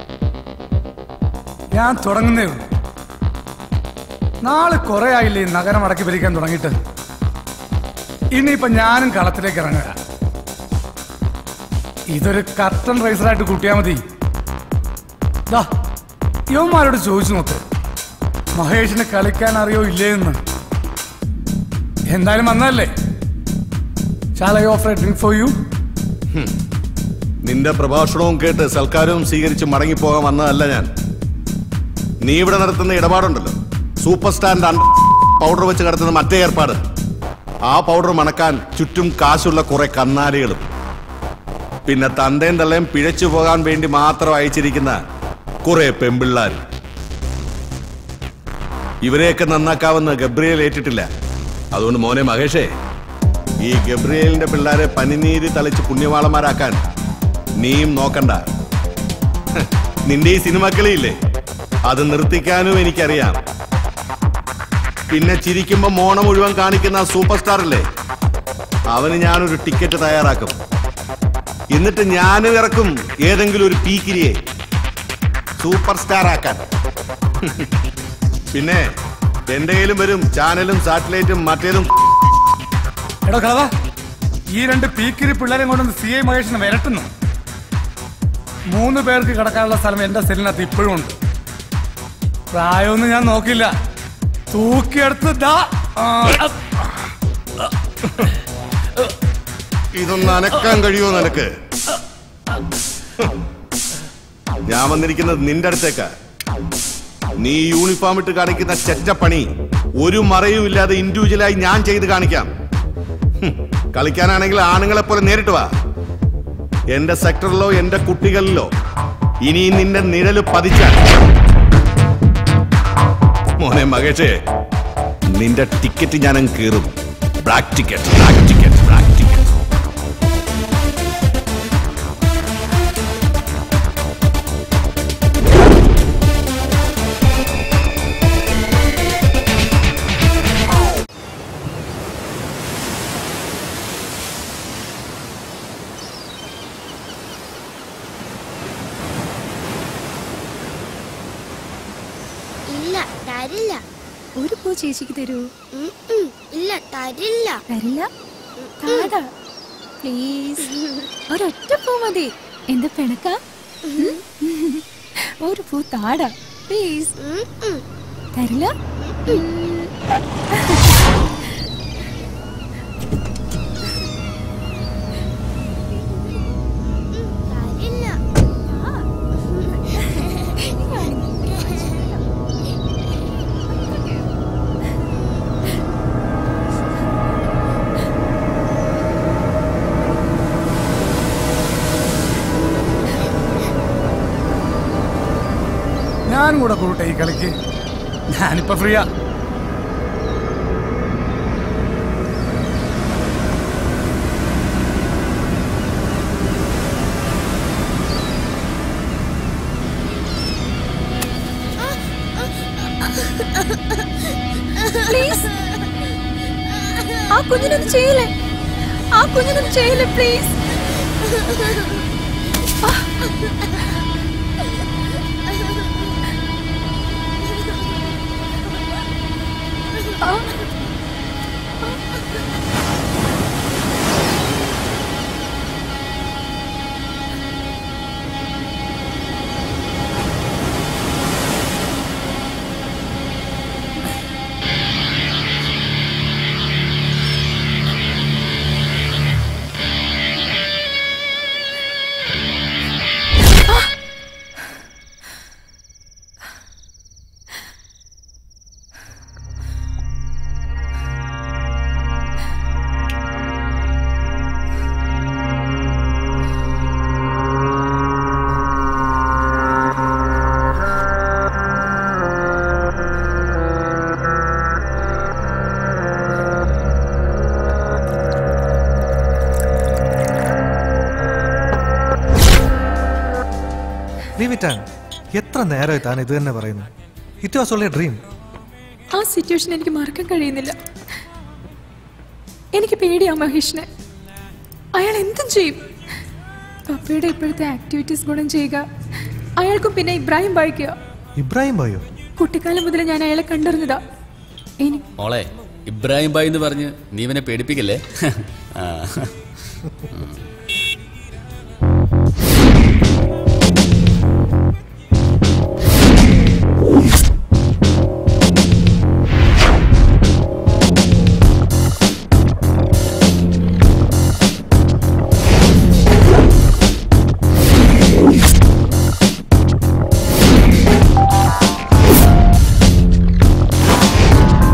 ഞാൻ തുടങ്ങുന്നേ ഉള്ളൂ നാളെ കുറെ ആയില്ലേ ഈ നഗരം അടക്കി ഭരിക്കാൻ തുടങ്ങിയിട്ട് ഇനിയിപ്പൊ ഞാനും കളത്തിലേക്ക് ഇറങ്ങുക ഇതൊരു കർട്ടൻ റൈസറായിട്ട് കൂട്ടിയാൽ മതി ദാ യുവന്മാരോട് ചോദിച്ചു നോക്ക് മഹേഷിന് കളിക്കാൻ അറിയോ ഇല്ലേ എന്ന് എന്തായാലും വന്നതല്ലേ shall I offer a drink for you hmm. നിന്റെ പ്രഭാഷണവും കേട്ട് സൽക്കാരവും സ്വീകരിച്ച് മടങ്ങിപ്പോകാൻ വന്നതല്ല ഞാൻ നീ ഇവിടെ നടത്തുന്ന ഇടപാടുണ്ടല്ലോ സൂപ്പർ സ്റ്റാൻഡ് അണ്ട പൗഡർ വെച്ച് കിടത്തുന്ന മറ്റേ ഏർപ്പാട് ആ പൗഡർ മണക്കാൻ ചുറ്റും കാശുള്ള കുറെ കന്നാലികളും പിന്നെ തന്തയും തള്ളയും പിഴച്ചു പോകാൻ വേണ്ടി മാത്രം അയച്ചിരിക്കുന്ന കുറെ പെമ്പിള്ളാർ ഇവരെയൊക്കെ നന്നാക്കാമെന്ന് ഗബ്രിയേൽ ഏറ്റിട്ടില്ല അതുകൊണ്ട് മോനെ മഹേഷേ ഈ ഗബ്രിയേലിന്റെ പിള്ളേരെ പനിനീര് തളിച്ച് പുണ്യവാളന്മാരാക്കാൻ നീയും നോക്കണ്ട ഹ്, നിന്റെ ഈ സിനിമക്കളിയില്ലേ അത് നിർത്തിക്കാനും എനിക്കറിയാം പിന്നെ ചിരിക്കുമ്പോ മോണ മുഴുവൻ കാണിക്കുന്ന ആ സൂപ്പർ സ്റ്റാർ അല്ലേ അവന് ഞാനൊരു ടിക്കറ്റ് തയ്യാറാക്കും എന്നിട്ട് ഞാനും ഇറക്കും ഏതെങ്കിലും ഒരു പീക്കിരിയെ സൂപ്പർ സ്റ്റാർ ആക്കാൻ പിന്നെ എന്റെ കയ്യിലും വരും ചാനലും സാറ്റലൈറ്റും മറ്റേതും എടോ കളവ ഈ രണ്ട് പീക്കിരി പിള്ളേരെ കൊണ്ടൊന്ന് സി ഐ മഹേഷിനെ വരട്ടുന്നു മൂന്ന് പേർക്ക് കിടക്കാനുള്ള സ്ഥലം എന്റെ സെല്ലിനകത്ത് ഇപ്പോഴും ഉണ്ട് പ്രായമൊന്നും ഞാൻ നോക്കില്ല തൂക്കിയെടുത്ത് ദാ ആ, ഇതൊന്ന് അനക്കാൻ കഴിയുമോ നിനക്ക് ഞാൻ വന്നിരിക്കുന്നത് നിന്റെ അടുത്തേക്കാ നീ യൂണിഫോം ഇട്ട് കാണിക്കുന്ന ചെറ്റപ്പണി ഒരു മറയും ഇല്ലാതെ ഇൻഡിവിജ്വലായി ഞാൻ ചെയ്ത് കാണിക്കാം ഹും, കളിക്കാനാണെങ്കിൽ ആണുങ്ങളെ പോലെ നേരിട്ട് വാ എന്റെ സെക്ടറിലോ എന്റെ കുട്ടികളിലോ ഇനി നിന്റെ നിഴല് പതിച്ചാൽ മോനെ മകേഷേ നിന്റെ ടിക്കറ്റ് ഞാൻ കീറും black ticket black ticket black ticket ഇല്ല തരില്ല ഒരു പൂ ചേച്ചിക്ക് തരൂ ഇല്ല തരില്ല തരില്ല താടാ പ്ലീസ് ഒരൊറ്റ പൂ മതി എന്താ പിണക്ക ഒരു പൂ താടാ പ്ലീസ് തരില്ല ഞാനും കൂടെ കൂട്ടെ ഈ കളിക്ക് ഞാനിപ്പോ ഫ്രീയാ പ്ലീസ് ആ കുഞ്ഞിനൊന്നും ചെയ്യില്ലേ ആ കുഞ്ഞിനൊന്നും ചെയ്യില്ലേ പ്ലീസ് ലീവ് ഇറ്റ് ആൻ എത്ര നേരമായി താൻ ഇത് തന്നെ പറയുന്നു it was all a dream ആ സിറ്റുവേഷൻ എനിക്ക് മറക്കാൻ കഴിയുന്നില്ല എനിക്ക് പേടിയാ മഹേഷിനെ അയാൾ എന്തും ചെയ്യും പപ്പയുടെ ഇപ്പോഴത്തെ ആക്ടിവിറ്റീസ് ഗുണം ചെയ്യുക അയാൾക്കും പിന്നെ ഇബ്രാഹിം വായിക്കുക ഇബ്രാഹിം ഭായോ കുട്ടിക്കാലം മുതൽ ഞാൻ അയാളെ കണ്ടറിഞ്ഞതാ എനിക്ക് മോളെ ഇബ്രാഹിം ബായ് എന്ന് പറഞ്ഞ് നീ ഇവനെ പേടിപ്പിക്കല്ലേ ആ. ഉം.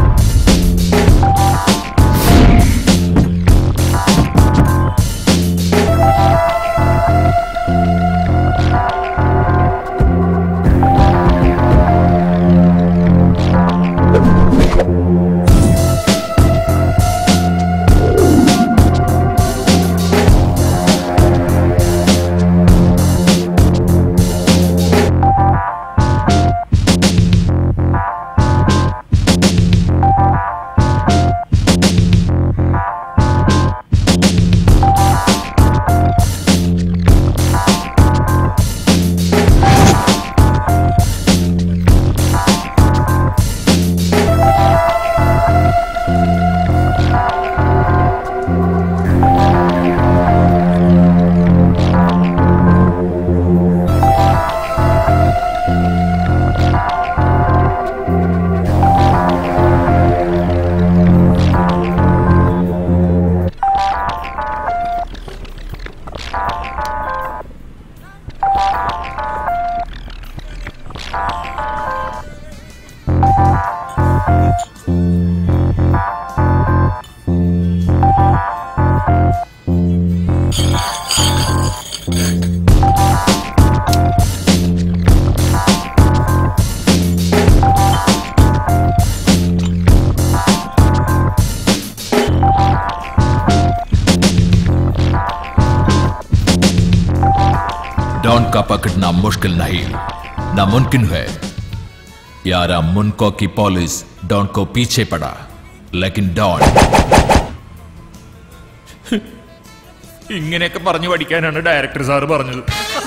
ആ डॉन का पकड़ना मुश्किल नहीं नामुमकिन है यारा मुनको की पुलिस डॉन को पीछे पड़ा लेकिन डॉन ഇങ്ങനെയൊക്കെ പറഞ്ഞു പഠിക്കാനാണ് ഡയറക്ടർ സാറ് പറഞ്ഞത്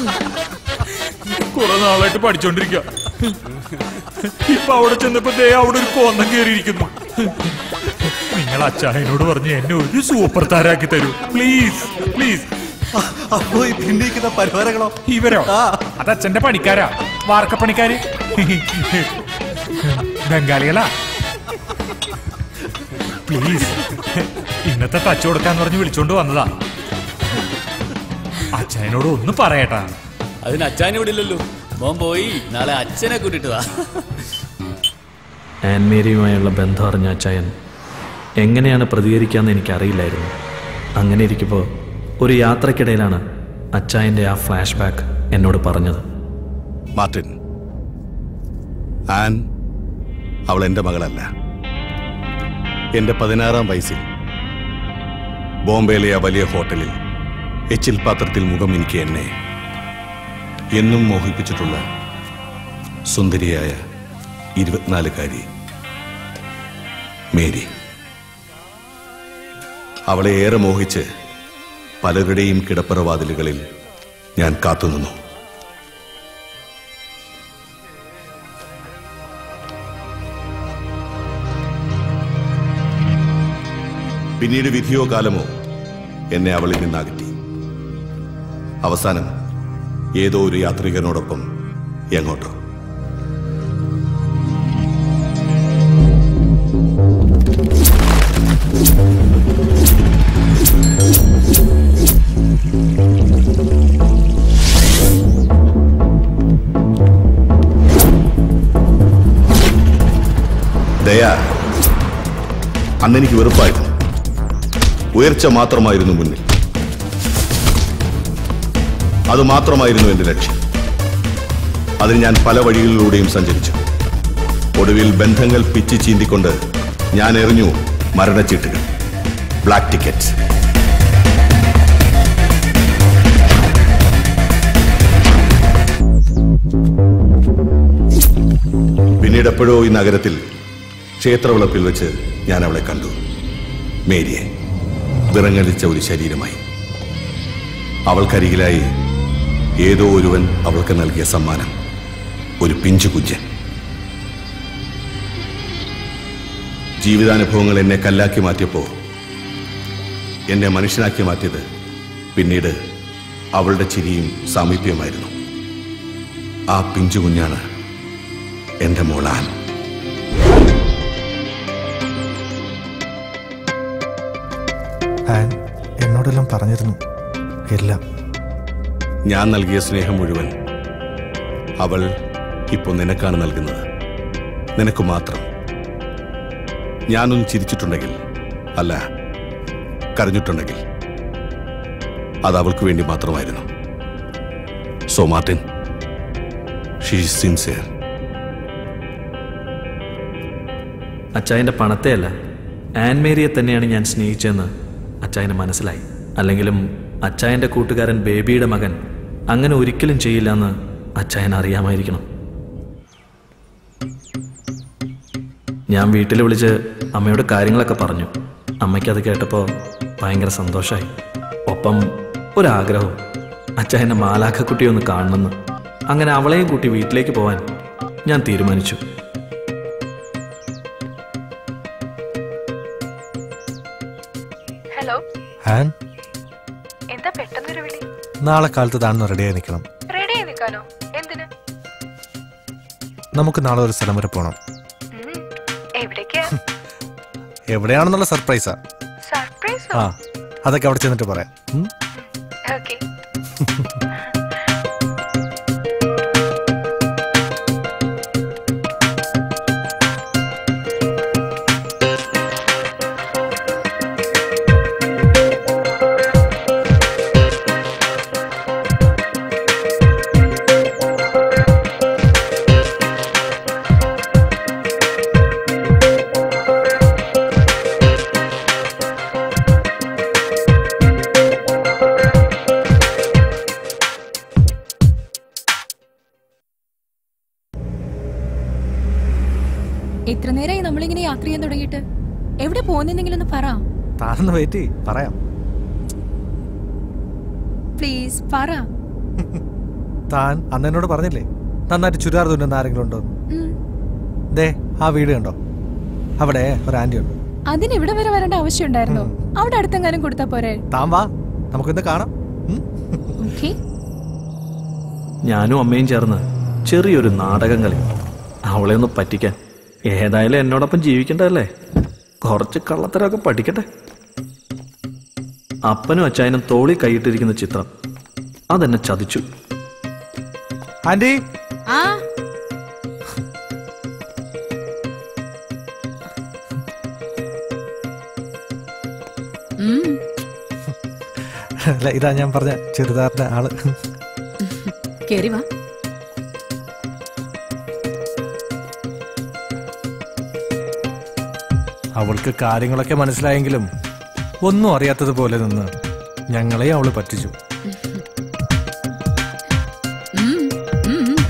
കുറെ നാളായിട്ട് പഠിച്ചോണ്ടിരിക്കുക ഇപ്പൊ അവിടെ ചെന്നപ്പോ ദേ അവിടെ ഒരു കോന്തം കയറിയിരിക്കുന്നു നിങ്ങൾ അച്ചായനോട് പറഞ്ഞ് എന്നെ ഒരു സൂപ്പർ താരാക്കി തരൂ പ്ലീസ് പ്ലീസ് അപ്പോ ഈ പിന്നിരിക്കുന്ന പരിവാരങ്ങളോ ഇവരോ അത് അച്ഛന്റെ പണിക്കാരാ വാർക്കപ്പണിക്കാര് ബംഗാളികളാ പ്ലീസ് ഇന്നത്തെ ടച്ച് കൊടുക്കാന്ന് പറഞ്ഞ് വിളിച്ചോണ്ട് വന്നതാ അച്ഛനോട് ഒന്ന് പറയട്ടാ അതിന് അച്ഛൻ ഇവിടെ ഇല്ലല്ലോ മോൻ പോയി നാളെ അച്ഛനെ കൂട്ടിട്ട് വാ ആൻമേരിയുമായുള്ള ബന്ധം അറിഞ്ഞ അച്ചായൻ എങ്ങനെയാണ് പ്രതികരിക്കാമെന്ന് എനിക്കറിയില്ലായിരുന്നു അങ്ങനെ ഇരിക്കുമ്പോൾ ഒരു യാത്രക്കിടയിലാണ് അച്ചായൻ്റെ ആ ഫ്ലാഷ് ബാക്ക് എന്നോട് പറഞ്ഞത് മാർട്ടിൻ ആൻ അവൾ എൻ്റെ മകളല്ല എൻ്റെ പതിനാറാം വയസ്സിൽ ബോംബെയിലെ ആ വലിയ ഹോട്ടലിൽ എച്ചിൽ പാത്രത്തിൽ മുഖം എനിക്ക് എന്നെ എന്നും മോഹിപ്പിച്ചിട്ടുള്ള സുന്ദരിയായ ഇരുപത്തിനാലുകാരി മേരി അവളെ ഏറെ മോഹിച്ച് പലരുടെയും കിടപ്പറവാതിലുകളിൽ ഞാൻ കാത്തുനിന്നു പിന്നീട് വിധിയോ കാലമോ എന്നെ അവളിൽ നിന്നകറ്റി അവസാനം ഏതോ ഒരു യാത്രികനോടൊപ്പം എങ്ങോട്ടോ ദയ അന്നെനിക്ക് വെറുപ്പായിരുന്നു ഉയർച്ച മാത്രമായിരുന്നു മുന്നിൽ അത് മാത്രമായിരുന്നു എന്റെ ലക്ഷ്യം അതിന് ഞാൻ പല വഴികളിലൂടെയും സഞ്ചരിച്ചു ഒടുവിൽ ബന്ധങ്ങൾ പിച്ചി ചീന്തിക്കൊണ്ട് ഞാൻ എറിഞ്ഞു മരണച്ചീട്ടുകൾ ബ്ലാക്ക് ടിക്കറ്റ് പിന്നീട് എപ്പോഴോ ഈ നഗരത്തിൽ ക്ഷേത്രവിളപ്പിൽ വെച്ച് ഞാൻ അവളെ കണ്ടു മേരിയെ വിറങ്ങലിച്ച ഒരു ശരീരമായി അവൾക്കരികിലായി ഏതോ ഒരുവൻ അവൾക്ക് നൽകിയ സമ്മാനം ഒരു പിഞ്ചു കുഞ്ഞൻ ജീവിതാനുഭവങ്ങൾ എന്നെ കല്ലാക്കി മാറ്റിയപ്പോ എന്നെ മനുഷ്യനാക്കി മാറ്റിയത് പിന്നീട് അവളുടെ ചിരിയും സാമീപ്യമായിരുന്നു ആ പിഞ്ചു കുഞ്ഞാണ് എന്റെ മോളാൻ ആൻ എന്നോടെല്ലാം പറഞ്ഞിരുന്നു എല്ലാം ഞാൻ നൽകിയ സ്നേഹം മുഴുവൻ അവൾ ഇപ്പോൾ നിനക്കാണ് നൽകുന്നത് നിനക്ക് മാത്രം ഞാനൊന്ന് ചിരിച്ചിട്ടുണ്ടെങ്കിൽ അല്ല കരഞ്ഞിട്ടുണ്ടെങ്കിൽ അത് അവൾക്ക് വേണ്ടി മാത്രമായിരുന്നു സോ മാർട്ടിൻ ഷീ സിൻസിയർ അച്ചായൻ്റെ പണത്തെയല്ല ആൻമേരിയെ തന്നെയാണ് ഞാൻ സ്നേഹിച്ചതെന്ന് അച്ചായന് മനസ്സിലായി അല്ലെങ്കിലും അച്ചായൻ്റെ കൂട്ടുകാരൻ ബേബിയുടെ മകൻ അങ്ങനെ ഒരിക്കലും ചെയ്യില്ലെന്ന് അച്ചായൻ അറിയാമായിരിക്കണം ഞാൻ വീട്ടിൽ വിളിച്ച് അമ്മയോട് കാര്യങ്ങളൊക്കെ പറഞ്ഞു അമ്മയ്ക്കത് കേട്ടപ്പോൾ ഭയങ്കര സന്തോഷമായി ഒപ്പം ഒരാഗ്രഹവും അച്ചായൻ്റെ മാലാഖക്കുട്ടിയെ ഒന്ന് കാണണമെന്ന് അങ്ങനെ അവളെയും കൂട്ടി വീട്ടിലേക്ക് പോവാൻ ഞാൻ തീരുമാനിച്ചു ഹലോ ആൻ എന്താ പെട്ടെന്നൊരു വിളി നാളെ കാലത്ത് താഴ്ന്ന് റെഡിയായി നിൽക്കണം റെഡി ആയി നിൽക്കാനോ എന്തിന് നമുക്ക് നാളെ ഒരു സ്ഥലം വരെ പോകണം എവിടേക്കാ എവിടെയാണെന്നുള്ള സർപ്രൈസാ സർപ്രൈസ് ആ അതൊക്കെ അവിടെ ചെന്നിട്ട് പറയാം ഉം? ഓക്കെ യാത്ര ചെയ്യാൻ തുടങ്ങിയിട്ട് എവിടെ പോകുന്നെന്നെങ്കിലും ഒന്ന് പറ താനൊന്ന് വെയിറ്റ് ചെയ്യ് പറയാം പ്ലീസ് പറ താൻ അന്ന് എന്നോട് പറഞ്ഞില്ലേ നന്നായിട്ട് ചുരിദാർ തുന്നുന്ന ആരെങ്കിലും ഉണ്ടോ ഉം. ദേ ആ വീട് കണ്ടോ അവിടെ ഒരു ആന്റി ഉണ്ട് അതിന് ഇവിടെ വരെ വരേണ്ട ആവശ്യമുണ്ടായിരുന്നോ അവിടെ അടുത്തെങ്ങാനും കൊടുത്താ പോരെ താൻ വാ നമുക്കിന്ന് കാണാം ഓക്കെ ഞാനും അമ്മയും ചേർന്ന് ചെറിയൊരു നാടകം കളി അവളെ ഒന്ന് പറ്റിക്കാൻ ഏതായാലും എന്നോടൊപ്പം ജീവിക്കണ്ടല്ലേ കുറച്ച് കള്ളത്തരമൊക്കെ പഠിക്കട്ടെ അപ്പനും അച്ചായനും തോളി കൈയിട്ടിരിക്കുന്ന ചിത്രം അതെന്നെ ചതിച്ചു ആന്റി ആ ഉം. അല്ല ഇതാ ഞാൻ പറഞ്ഞ ചുരിദാറിന്റെ ആള് കേറി വാ അവൾക്ക് കാര്യങ്ങളൊക്കെ മനസ്സിലായെങ്കിലും ഒന്നും അറിയാത്തതുപോലെ നിന്ന് ഞങ്ങളെ അവള് പറ്റിച്ചു ഉം, ഉം, ഉം.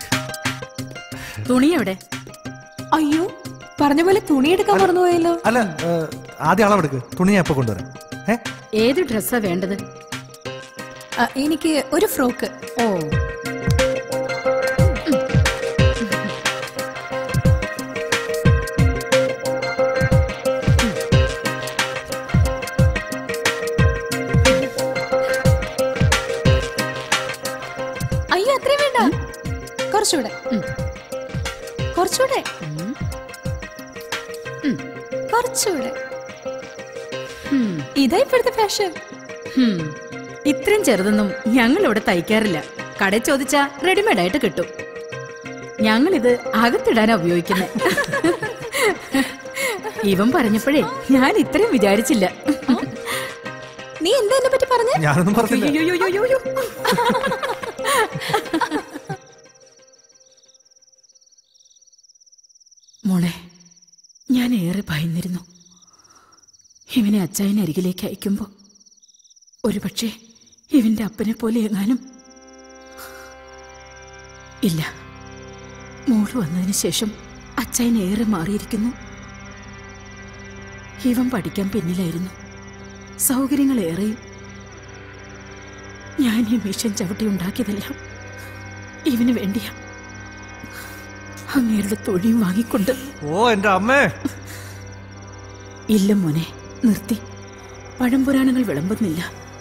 തുണി എവിടെ അയ്യോ പറഞ്ഞ പോലെ തുണിയെടുക്കാൻ മറന്നുപോയല്ലോ അല്ല ഏ, ആദ്യം അളവെടുക്ക് തുണി ഞാൻ ഇപ്പൊ കൊണ്ടുവരാം ഏത് ഡ്രസ്സാ വേണ്ടത് ആ, എനിക്ക് ഒരു ഫ്രോക്ക് ഓ അയ്യോ അത്രയും വേണ്ട കുറച്ചുകൂടെ കുറച്ചുകൂടെ കുറച്ചുകൂടെ ഉം. ഇതാ ഇപ്പോഴത്തെ ഫാഷൻ ഹും. ഇത്രയും ചെറുതൊന്നും ഞങ്ങൾ ഇവിടെ തയ്ക്കാറില്ല കടയിൽ ചോദിച്ചാ റെഡിമെയ്ഡ് ആയിട്ട് കിട്ടും ഞങ്ങൾ ഇത് അകത്തിടാനാ ഉപയോഗിക്കുന്നത് ഇവൻ പറഞ്ഞപ്പോഴേ ഞാൻ ഇത്രയും വിചാരിച്ചില്ല നീ എന്താ എന്നെ പറ്റി പറഞ്ഞ ഞാനൊന്നും പറഞ്ഞില്ല അയ്യോയ്യോയ്യോയ്യോ. മോളെ ഞാൻ ഏറെ ഭയന്നിരുന്നു ഇവനെ അച്ചായനെ അരികിലേക്ക് അയക്കുമ്പോ ഒരുപക്ഷെ ഇവന്റെ അപ്പനെ പോലെ എങ്ങാനും ഇല്ല മോള് വന്നതിന് ശേഷം അച്ചായൻ ഏറെ മാറിയിരിക്കുന്നു ഇവൻ പഠിക്കാൻ പിന്നിലായിരുന്നു സൗകര്യങ്ങൾ ഏറെയും ഞാൻ ഈ മിഷൻ ചവിട്ടി ഉണ്ടാക്കിയതെല്ലാം ഇവന് വേണ്ടിയാ അങ്ങേരുടെ തൊഴിയും വാങ്ങിക്കൊണ്ട് ഓ എന്റെ അമ്മേ ഇല്ല മോനെ നിർത്തി പഴംപുരാണങ്ങൾ വിളമ്പുന്നില്ല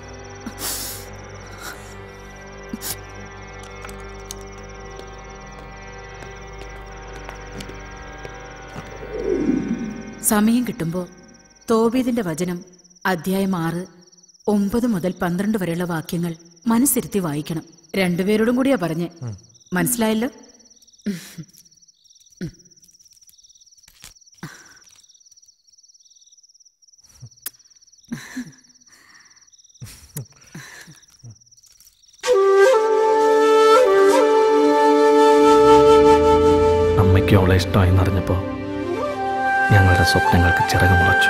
സമയം കിട്ടുമ്പോ തോബീദിന്റെ വചനം അധ്യായം ആറ് ഒമ്പത് മുതൽ പന്ത്രണ്ട് വരെയുള്ള വാക്യങ്ങൾ മനസ്സിരുത്തി വായിക്കണം രണ്ടുപേരോടും കൂടിയാ പറഞ്ഞ് മനസ്സിലായല്ലോ അമ്മയ്ക്ക് അവളെ ഇഷ്ടമായി എന്നറിഞ്ഞപ്പോൾ ഞങ്ങളുടെ സ്വപ്നങ്ങൾക്ക് ചിറക് മുളച്ചു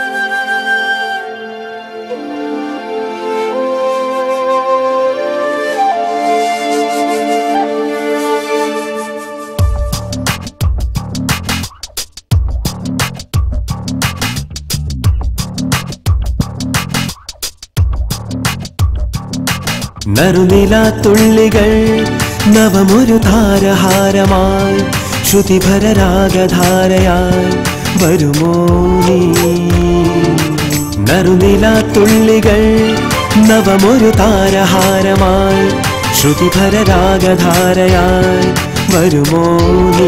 നറുനിലാത്തുള്ളികൾ നവമൊരു താരഹാരമായി ശ്രുതിഭരരാഗധാരയായി വരുമോ നീ നറുനിലാത്തുള്ളികൾ നവമൊരു താരഹാരമായി ശ്രുതിഭരരാഗധാരയായി വരുമോ നീ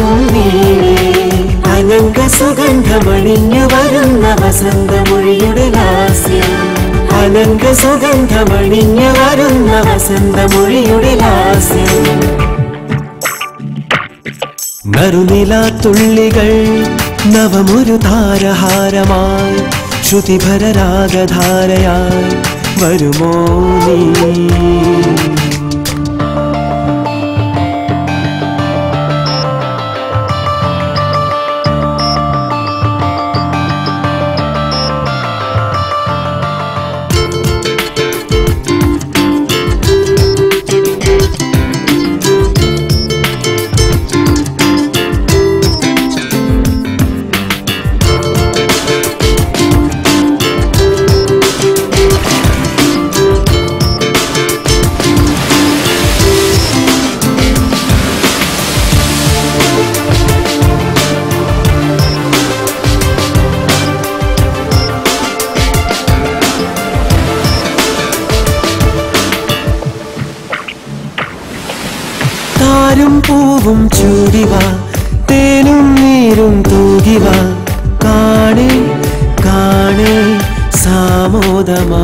കാക്കും നീളേ അനങ്ക സുഗന്ധമണിഞ്ഞു വരുന്ന വസന്തമൊഴിയുടെ ലാസ്യം അനങ്ക സുഗന്ധമണിഞ്ഞു വരുന്ന വസന്തമൊഴിയുടെ ലാസ്യം നറുനിലാത്തുള്ളികൾ നവമൊരു താരഹാരമായി ശ്രുതിഭരരാഗധാരയായി വരുമോ നീ താരും പൂവും ചൂടിവ തേനും നീരും തൂകിവ കാണേ കാണേ സാമോദമാ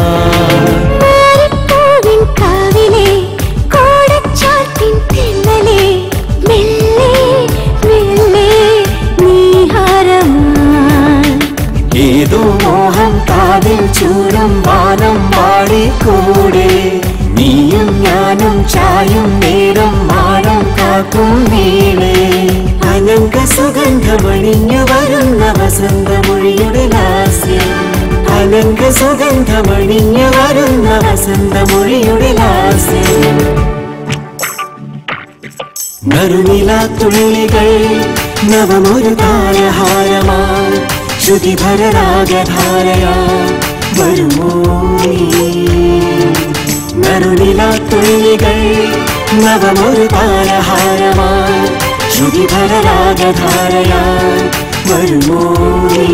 പൂവിൻ കാവിലെ കോടച്ചാത്തിൻ തെന്നലെ മെല്ലെ മെല്ലെ നീഹാരമായി ഏതോ മോഹം കാതിൽ ചൂടും വാനം പാടിക്കൂടെ നീയും ഞാനും ചായും നേരം മാടം കാക്കും നീളേ അനങ്ക സുഗന്ധമണിഞ്ഞു വരുന്ന വസന്തമൊഴിയുടെ ലാസ്യം അനങ്ക സുഗന്ധമണിഞ്ഞു വരുന്ന വസന്തമൊഴിയുടെ ലാസ്യം നറുനിലാത്തുള്ളികൾ നവമൊരു താരഹാരമായി ശ്രുതിഭരരാഗധാരയായി വരുമോ നീ? നറുനിലാത്തുള്ളികൾ നവമൊരു താരഹാരമായി ശ്രുതിഭരരാഗധാരയായി വരുമോ നീ?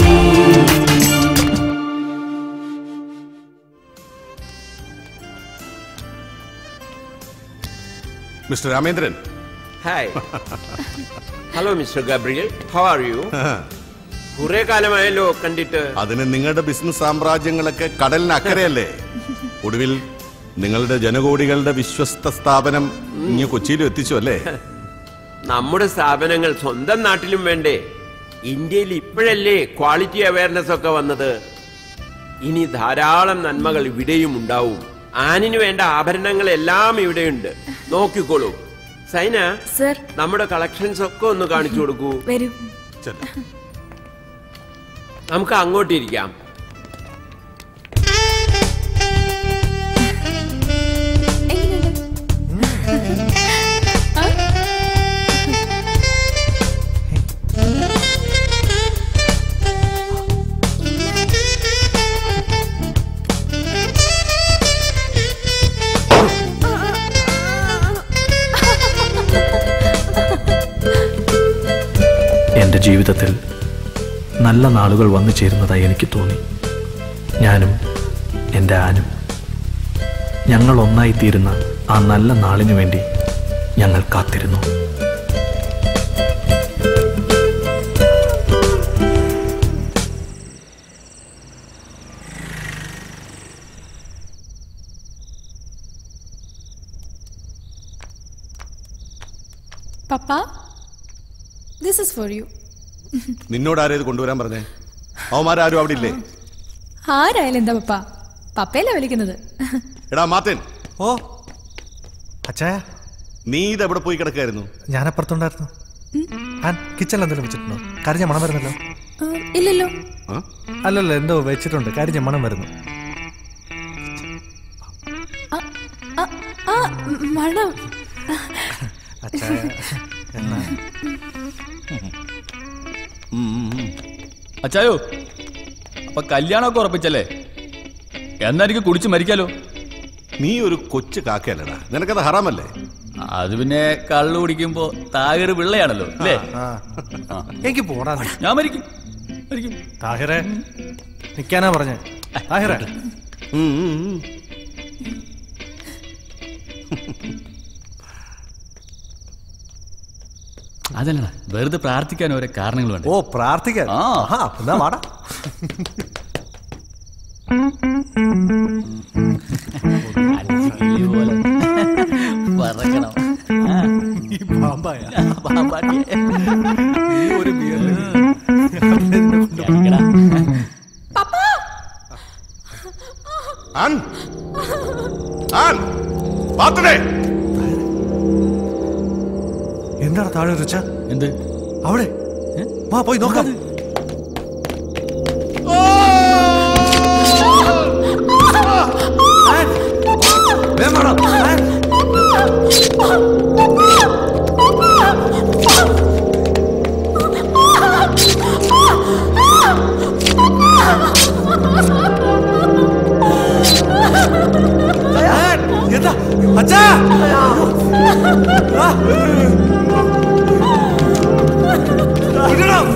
Mister Ramendran hi hello mister Gabriel how are you കുറെ കാലമായല്ലോ കണ്ടിട്ട് അതിന് നിങ്ങളുടെ ബിസിനസ് സാമ്രാജ്യങ്ങളൊക്കെ കടലിന് അക്കരയല്ലേ ഒടുവിൽ നിങ്ങളുടെ ജനകോടികളുടെ വിശ്വസ്ത സ്ഥാപനം ഇങ്ങ് കൊച്ചിയിലും എത്തിച്ചു അല്ലേ നമ്മുടെ സ്ഥാപനങ്ങൾ സ്വന്തം നാട്ടിലും വേണ്ടേ ഇന്ത്യയിൽ ഇപ്പോഴല്ലേ ക്വാളിറ്റി അവയർനെസ് ഒക്കെ വന്നത് ഇനി ധാരാളം നന്മകൾ ഇവിടെയും ഉണ്ടാവും ആനിന് വേണ്ട ആഭരണങ്ങളെല്ലാം ഇവിടെയുണ്ട് നോക്കിക്കോളൂ സൈന സർ നമ്മുടെ കളക്ഷൻസ് ഒക്കെ ഒന്ന് കാണിച്ചു കൊടുക്കൂ വരൂ നമുക്ക് അങ്ങോട്ടിരിക്കാം എൻ്റെ ജീവിതത്തിൽ നല്ല നാളുകൾ വന്നു ചേരുന്നതായി എനിക്ക് തോന്നി ഞാനും എൻ്റെ ആനും ഞങ്ങൾ ഒന്നായിത്തീരുന്ന ആ നല്ല നാളിനു വേണ്ടി ഞങ്ങൾ കാത്തിരുന്നു papa this is for you നിന്നോട് ആരേത് കൊണ്ടുവരാൻ പറഞ്ഞേ അവന്മാരാരും അവിടെ ഇല്ലേ ആരായാലും എന്താ പപ്പ പപ്പയല്ലേ വിളിക്കുന്നത് എടാ മാത്തൻ ഓ അച്ഛായ നീ ഇത് എവിടെ പോയി കിടക്കായിരുന്നു ഞാൻ അപ്പുറത്തുണ്ടായിരുന്നു ആൻ കിച്ചണിൽ എന്തെങ്കിലും വെച്ചിട്ടുണ്ടോ കരിഞ്ഞ മണം വരുന്നല്ലോ ആ, ഇല്ലല്ലോ അല്ലല്ല എന്തോ വെച്ചിട്ടുണ്ട് കരിഞ്ഞ മണം വരുന്നു ആ ഉം, മണം അച്ഛായ എന്നാ അച്ചായോ അപ്പൊ കല്യാണമൊക്കെ ഉറപ്പിച്ചല്ലേ എന്നാ എനിക്ക് കുടിച്ച് മരിക്കാലോ നീ ഒരു കൊച്ചു കാക്കയല്ലടാ നിനക്കത് ഹറാമല്ലേ അത് പിന്നെ കള്ളു കുടിക്കുമ്പോ താകര് പിള്ളയാണല്ലോ അല്ലേ ആ. എനിക്ക് പോടാ നീ. ഞാൻ മരിക്കും മരിക്കും താഹിറെ നിക്കാനാ പറഞ്ഞേ താഹിറെ അതല്ലടാ വെറുതെ പ്രാർത്ഥിക്കാൻ ഓരോ കാരണങ്ങൾ വേണ്ട ഓ പ്രാർത്ഥിക്കാൻ ആഹാ, എന്നാ വാടാ പറക്കണം ഈ പാമ്പായ ഈ ഒരു ആൻ ആൻ പാത്തടേ എന്താണ് താഴെ റിച്ച എന്ത് അവിടെ വാ പോയി നോക്കാം എന്താ അച്ഛാ ആ. വിടണം.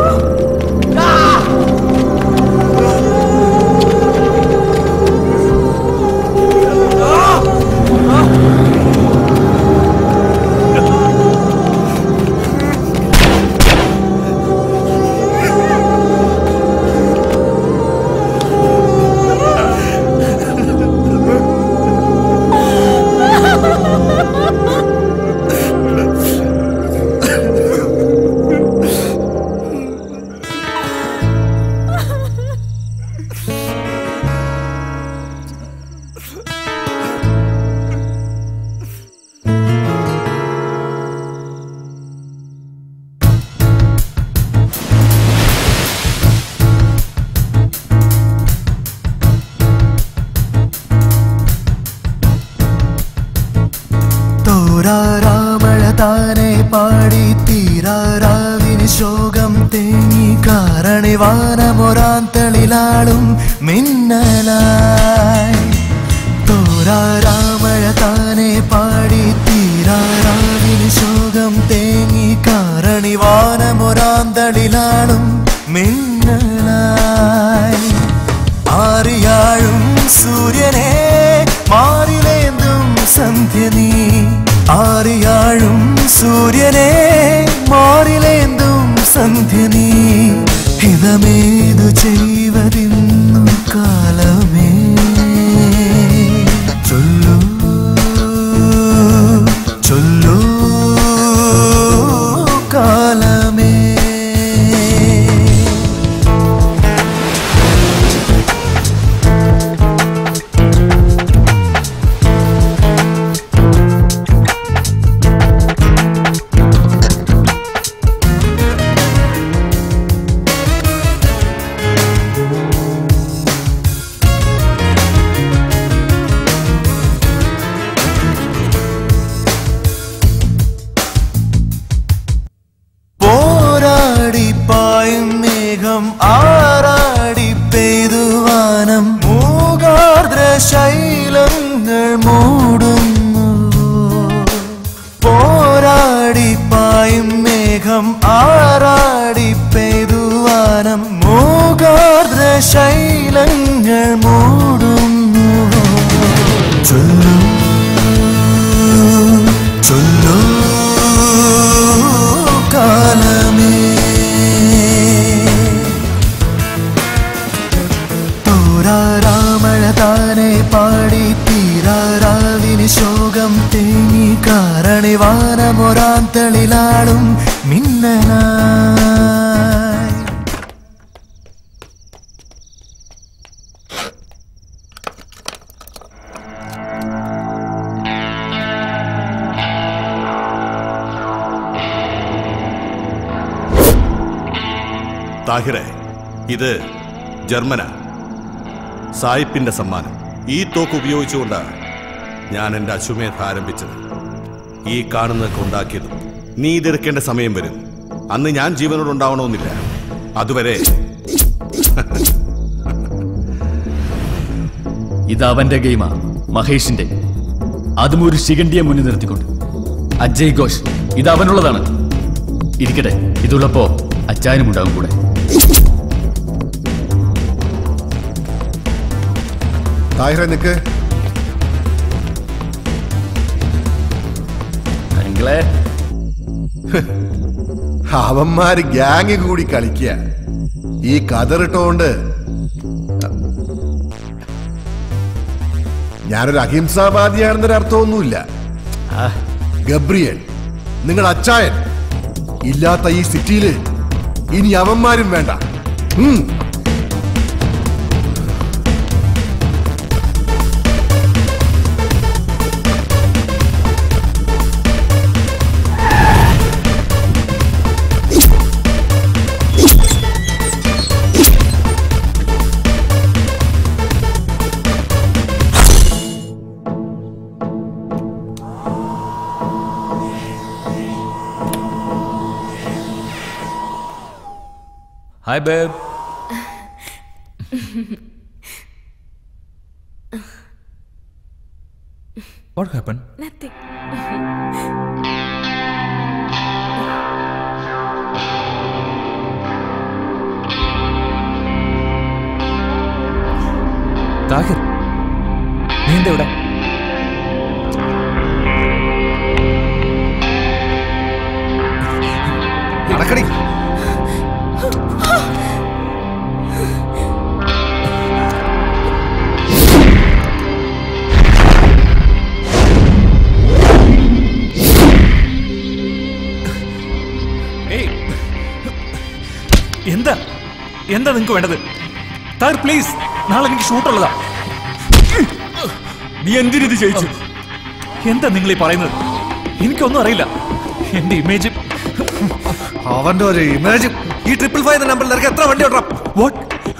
തോരാരാമഴ താനെ പാടി തീരാരാവിന് ശോകം തേങ്ങി കാരണിവാനമൊരാന്തളിലാളും മിന്നലായി തോരാരാമഴ താനെ പാടി തീരാരാവിന് ശോകം തേങ്ങി കാരണിവാനമൊരാന്തളിലാളും മിന്നലായി ആറിയാഴും സൂര്യനെ മാറിലേന്തും സന്ധ്യ നീ ആറിയാഴും സൂര്യനെ മാറിലേന്തും സന്ധ്യ നീ ഹിതമേതു ചെയ്വതിന്നു കാലമേ ചൊല്ലൂ ചൊല്ലൂ കാലമേ പോരാടി പായും മേഘം ആറാടി പെയ്തുവാനം മൂകാർദ്ര ശൈലങ്ങൾ മൂടുന്നു പോരാടി പായും മേഘം ആറാടി പെയ്തുവാനം മൂകാർദ്ര ശൈലങ്ങൾ മൂടുന്നു ചൊല്ലൂ ചൊല്ലൂ കാലമേ തോരാരാമഴ താനെ പാടി തീരാരാവിന് ശോകം തേങ്ങി കാരണിവാനമൊരാന്തളിലാളും മിന്നലായി താഹിറെ ഇത് ജർമ്മന സായിപ്പിന്റെ സമ്മാനം ഈ തോക്ക് ഉപയോഗിച്ചുകൊണ്ട് ഞാൻ എൻ്റെ അശ്വമേധ ആരംഭിച്ചത് ഈ കാണുന്നതൊക്കെ ഉണ്ടാക്കിയതും നീ ഇതെടുക്കേണ്ട സമയം വരും അന്ന് ഞാൻ ജീവനോട് ഉണ്ടാവണമെന്നില്ല അതുവരെ ഇത് അവന്റെ ഗെയിമാ മഹേഷിന്റെ അതും ഒരു ശിഖണ്ഡിയെ മുന്നിൽ നിർത്തിക്കൊണ്ട് അജയ് ഘോഷ് ഇത് അവനുള്ളതാണ് ഇരിക്കട്ടെ ഇതുള്ളപ്പോ അച്ചായനും ഉണ്ടാവും കൂടെ താഹിറെ നിക്ക് അങ്കിളെ ഹ്, അവന്മാര് ഗ്യാങ് കൂടി കളിക്കുക ഈ കതറിട്ടോണ്ട് ഞാനൊരു അഹിംസാവാദിയാണെന്നൊരു അർത്ഥമൊന്നുമില്ല ഗബ്രിയൽ നിങ്ങൾ അച്ചായൻ ഇല്ലാത്ത ഈ സിറ്റിയില് ഇനി അവന്മാരും വേണ്ട ഉം. Hi, babe. What happened? Nothing. Thahir നീ എന്താ ഇവിടെ നടക്കടി ഏയ് എന്താ എന്താ നിങ്ങൾക്ക് വേണ്ടത് താർ പ്ലീസ് നാളെ എനിക്ക് ഷൂട്ടുള്ളതാ നീ എന്തിനിത് ചെയ്യിച്ചു എന്താ നിങ്ങൾ ഈ പറയുന്നത് എനിക്കൊന്നും അറിയില്ല എന്റെ ഇമേജ് അവന്റെ ഒരു ഇമേജ് ഈ ട്രിപ്പിൾ ഫൈവ് നമ്പറിൽ നിനക്ക് എത്ര വണ്ടി ഓടാം വാട്ട്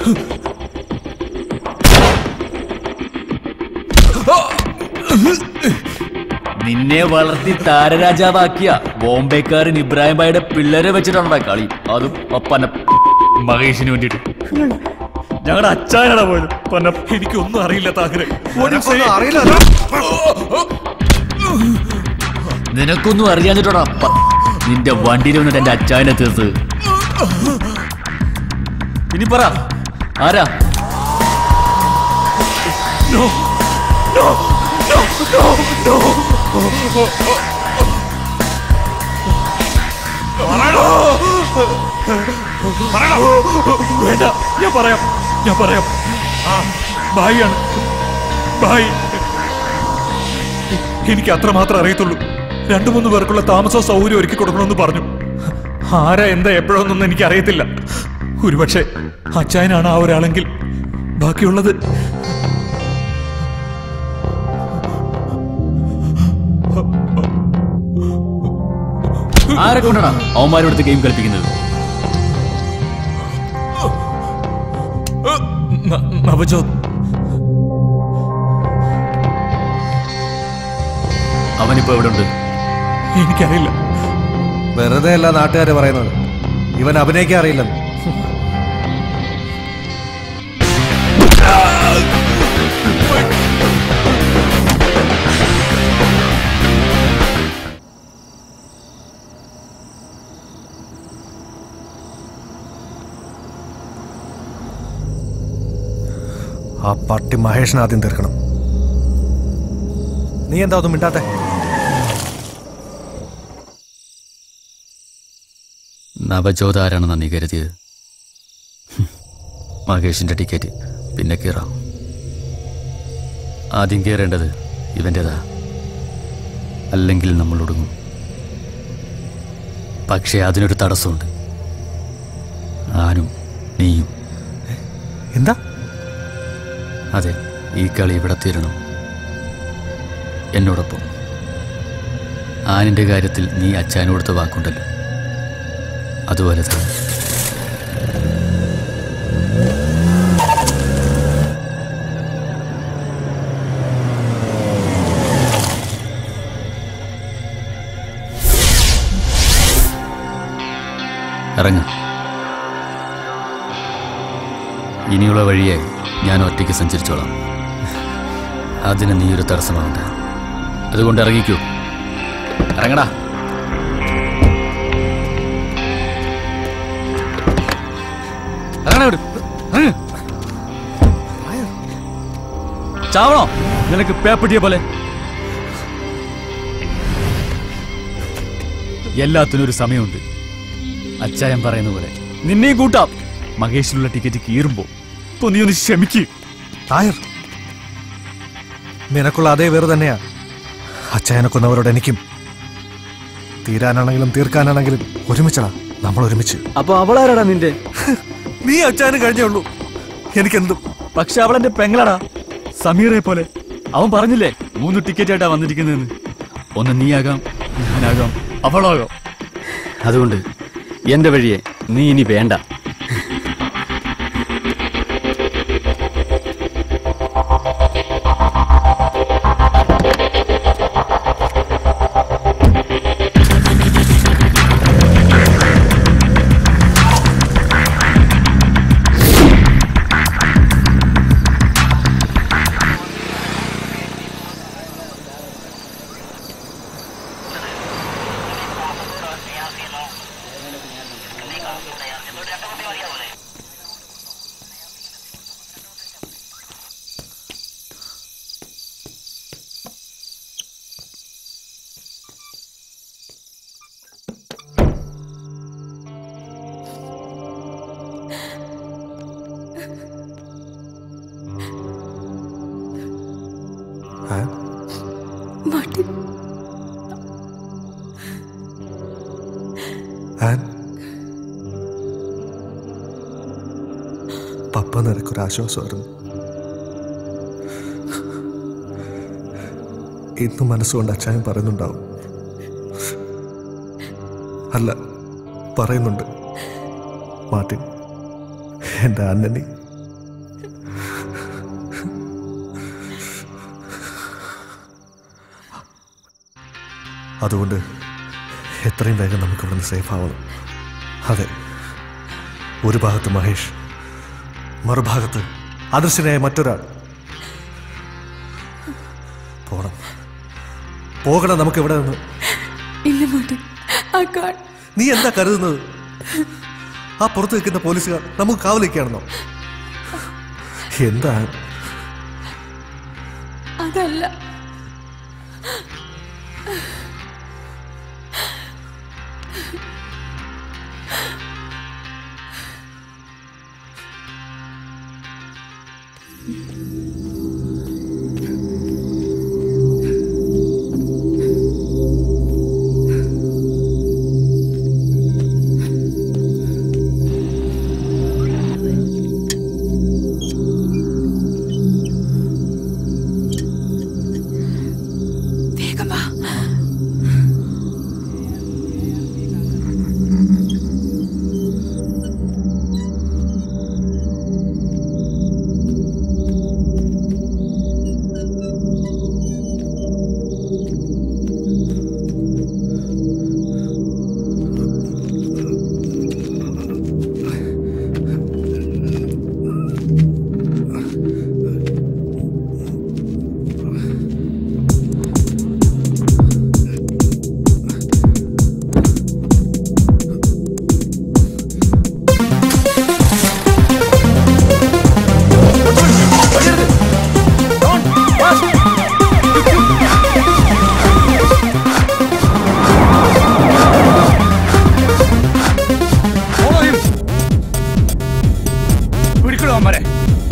നിന്നെ വളർത്തി താരരാജാവാക്കിയ ബോംബെക്കാരൻ ഇബ്രാഹിം ഭായിയുടെ പിള്ളേരെ വെച്ചിട്ടാണ് കളി അതും ഒപ്പന മഹേഷിന് വേണ്ടിയിട്ട് ഞങ്ങളുടെ അച്ചായനടാ പോയത് പൊന്നം എനിക്കൊന്നും അറിയില്ല താഹിറെ അറിയില്ല നിനക്കൊന്നും അറിയാഞ്ഞിട്ടോടാ പ- നിന്റെ വണ്ടിയിൽ വന്നിട്ട് എന്റെ അച്ചായനെ തീർത്ത് ഇനി പറ ആരാ No! No! No! No! No! പറയണോ? പറയണോ? വേണ്ട ഞാൻ പറയാം ഞാൻ പറയാം ആ ഭായിയാണ് ഭായി എനിക്ക് അത്ര മാത്രം അറിയത്തുള്ളൂ രണ്ടു മൂന്ന് പേർക്കുള്ള താമസ സൗകര്യം ഒരുക്കി കൊടുക്കണമെന്ന് പറഞ്ഞു ആരാ എന്താ എപ്പോഴൊന്നും എനിക്ക് അറിയത്തില്ല ഒരുപക്ഷെ അച്ചായനാണ് ആ ഒരാളെങ്കിൽ ബാക്കിയുള്ളത് ആരെ കൊണ്ടാണ് അവന്മാരോടുത്ത് ഗെയിം കളിപ്പിക്കുന്നത് ന- നവജോത് അവനിപ്പോ എവിടെ ഉണ്ട് എനിക്കറിയില്ല വെറുതെ അല്ല നാട്ടുകാര് പറയുന്നത് ഇവൻ അഭിനയിക്കാൻ അറിയില്ലെന്ന് ആ പട്ടി മഹേഷിനെ ആദ്യം തീർക്കണം നീ എന്താ ഒന്നും മിണ്ടാത്തെ നവജോത് ആരാണെന്നാ നീ കരുതിയത് ഹും. മഹേഷിന്റെ ടിക്കറ്റ് പിന്നെ കയറാം ആദ്യം കയറേണ്ടത് ഇവൻ്റെതാ അല്ലെങ്കിൽ നമ്മൾ ഒടുങ്ങും പക്ഷേ അതിനൊരു തടസ്സമുണ്ട് ആനും നീയും എന്താ അതെ ഈ കളി ഇവിടെ തീരണം എന്നോടൊപ്പം ആനിന്റെ കാര്യത്തിൽ നീ അച്ഛനോടുത്ത വാക്കുണ്ടല്ലോ അതുപോലെ തന്നെ ഇറങ്ങ ഇനിയുള്ള വഴിയെ ഞാൻ ഒറ്റയ്ക്ക് സഞ്ചരിച്ചോളാം അതിന് നീ ഒരു തടസ്സമാവണ്ട അതുകൊണ്ട് ഇറങ്ങിക്കൂ ഇറങ്ങടാ ഇറങ്ങടാ ഇങ്ങോട്ട്. ഇറങ്ങ്. ചാവണോ നിനക്ക് പേപ്പട്ടിയെ പോലെ എല്ലാത്തിനും ഒരു സമയമുണ്ട് അച്ചായൻ പറയുന്ന പോലെ നിന്നെയും കൂട്ടാം മഹേഷിനുള്ള ടിക്കറ്റ് കീറുമ്പോ ഇപ്പൊ നീ ഒന്ന് ക്ഷമിക്ക് തായർ നിനക്കുള്ള അതേ വേറെ തന്നെയാ അച്ചായനെ കൊന്നവരോട് എനിക്കും തീരാനാണെങ്കിലും തീർക്കാനാണെങ്കിലും ഒരുമിച്ചടാ നമ്മൾ ഒരുമിച്ച് അപ്പൊ അവളാരാടാ നിന്റെ നീ അച്ചായന് കഴിഞ്ഞേ ഉള്ളൂ എനിക്കെന്തും പക്ഷെ അവൾ എന്റെ പെങ്ങളാടാ സമീറെ പോലെ അവൻ പറഞ്ഞില്ലേ മൂന്ന് ടിക്കറ്റ് ആയിട്ടാ വന്നിരിക്കുന്നതെന്ന് ഒന്ന് നീയാകാം ഞാനാകാം അവളാകാം അതുകൊണ്ട് എന്റെ വഴിയെ നീ ഇനി വേണ്ട മാർട്ടിൻ ആൻ പപ്പ നിനക്കൊരു ആശ്വാസമായിരുന്നു ഇന്നും മനസ്സുകൊണ്ട് അച്ചായൻ പറയുന്നുണ്ടാവും അല്ല പറയുന്നുണ്ട് മാർട്ടിൻ എൻ്റെ അന്നനി അതുകൊണ്ട് എത്രയും വേഗം നമുക്ക് ഇവിടുന്ന് സേഫ് ആവണം അതെ ഒരു ഭാഗത്ത് മഹേഷ് മറുഭാഗത്ത് അദൃശ്യനായ മറ്റൊരാൾ പോണം പോകണം നമുക്ക് ഇവിടെ നിന്ന് ഇല്ല മാർട്ടിൻ ആ കാർ നീ എന്താ കരുതുന്നത് ആ പുറത്ത് നിൽക്കുന്ന പോലീസുകാർ നമുക്ക് കാവലിക്കാണെന്നോ എന്താ അതല്ല വേഗം വാ പിടിക്കണോ അമ്മരെ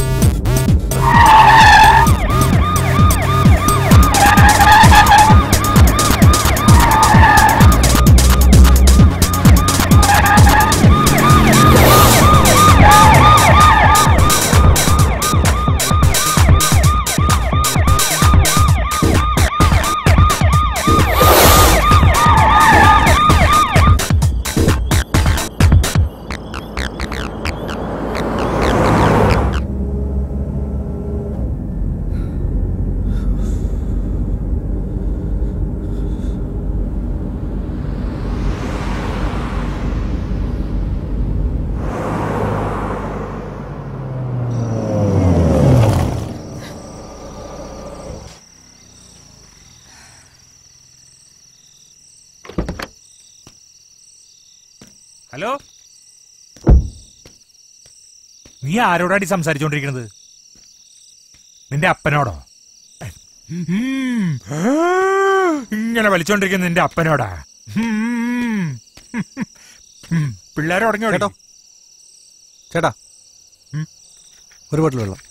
ഹലോ നീ ആരോടാടി സംസാരിച്ചോണ്ടിരിക്കുന്നത് നിന്റെ അപ്പനോടോ ഉം. ഇങ്ങനെ വലിച്ചോണ്ടിരിക്കുന്ന നിന്റെ അപ്പനോടാ ഉം. പിള്ളേരെ ഉടങ്ങി കേട്ടോ ചേട്ടാ ഒരു ബോട്ടിൽ വെള്ളം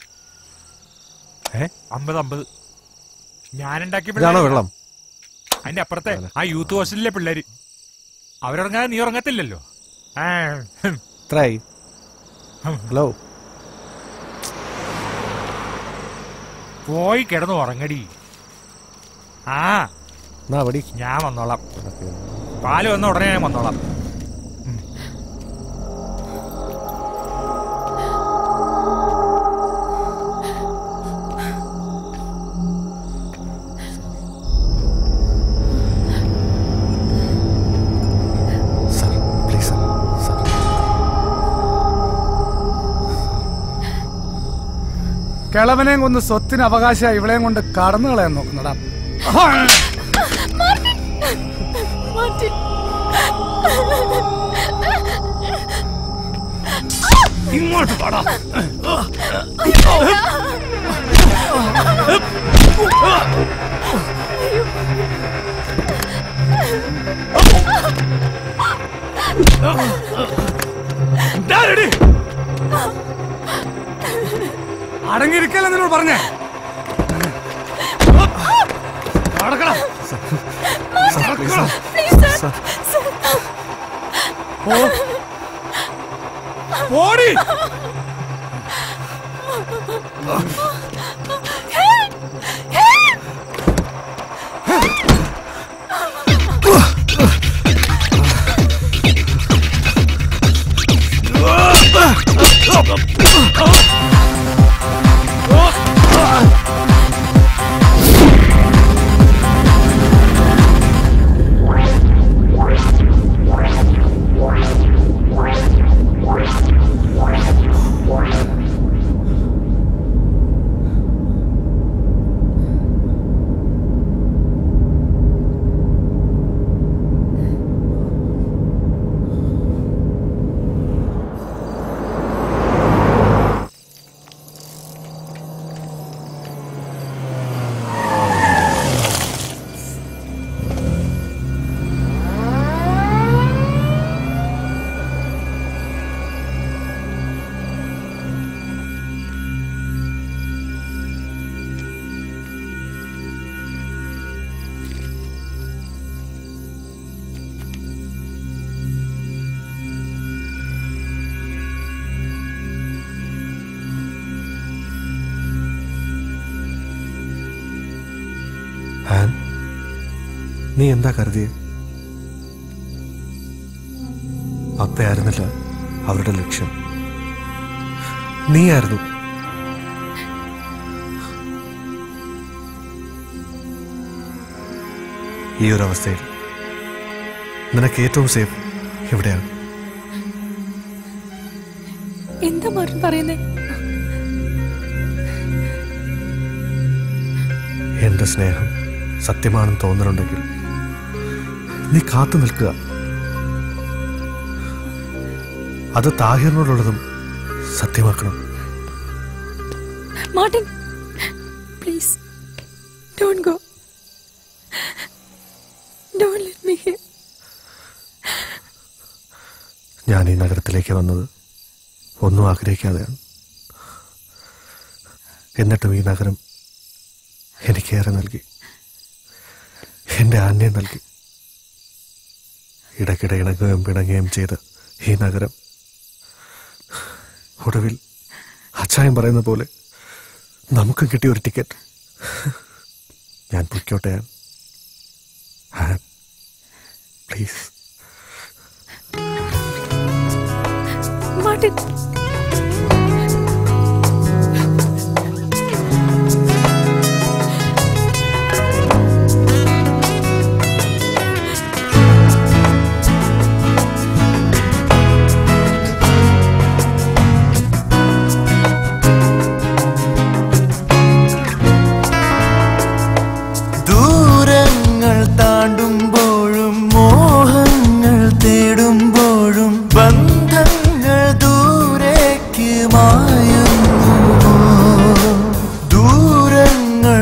ഏ അമ്പത് അമ്പത് ഞാനുണ്ടാക്കിയ ഇതാണോ പിള്ളേര്. വെള്ളം അതിന്റെ അപ്പുറത്തെ ആ യൂത്ത് ഹോസ്റ്റലിലെ പിള്ളേര് അവരുറങ്ങാതെ നീ ഉറങ്ങത്തില്ലല്ലോ ആ, ഹും. എത്രയായി ഹലോ പോയി കിടന്ന് ഉറങ്ങടി ആ എന്നാ പടി ഞാൻ വന്നോളാം പാല് വന്ന ഉടനെ ഞാൻ വന്നോളാം സാർ പ്ലീസ് സാർ കിളവനെയും കൊന്ന് സ്വത്തിന് അവകാശമായി ഇവളെയും കൊണ്ട് കടന്നു കളയാൻ നോക്കുന്നടാ ഇങ്ങോട്ട് പാടാ അടങ്ങിയിരിക്കല്ല നിന്നോട് പറഞ്ഞേ നടക്കണം ഓ ഓടി ആൻ നീ എന്താ കരുതിയ അപ്പയായിരുന്നില്ല അവരുടെ ലക്ഷ്യം നീയായിരുന്നു ഈ ഒരു അവസ്ഥയിൽ നിനക്ക് ഏറ്റവും സേഫ് ഇവിടെയാണ് എന്താ മാർട്ടിൻ പറയുന്നേ എന്റെ സ്നേഹം സത്യമാണെന്ന് തോന്നുന്നുണ്ടെങ്കിൽ നീ കാത്തു നിൽക്കുക അത് താഹിറിനോടുള്ളതും സത്യമാക്കണം Martin please don't go don't let me here ഞാൻ ഈ നഗരത്തിലേക്ക് വന്നത് ഒന്നും ആഗ്രഹിക്കാതെയാണ് എന്നിട്ടും ഈ നഗരം എനിക്കേറെ നൽകി എൻ്റെ ആന്യം നൽകി ഇടയ്ക്കിടെ ഇണങ്ങുകയും പിണങ്ങുകയും ചെയ്ത് ഈ നഗരം ഒടുവിൽ അച്ചായം പറയുന്ന പോലെ നമുക്കും കിട്ടിയ ഒരു ടിക്കറ്റ് ഞാൻ പൊയ്ക്കോട്ടെ ആൻ പ്ലീസ് മാർട്ടിൻ ദൂരങ്ങൾ താണ്ടുമ്പോഴും മോഹങ്ങൾ തേടുമ്പോഴും ബന്ധങ്ങൾ ദൂരേക്ക് മായുന്നു ദൂരങ്ങൾ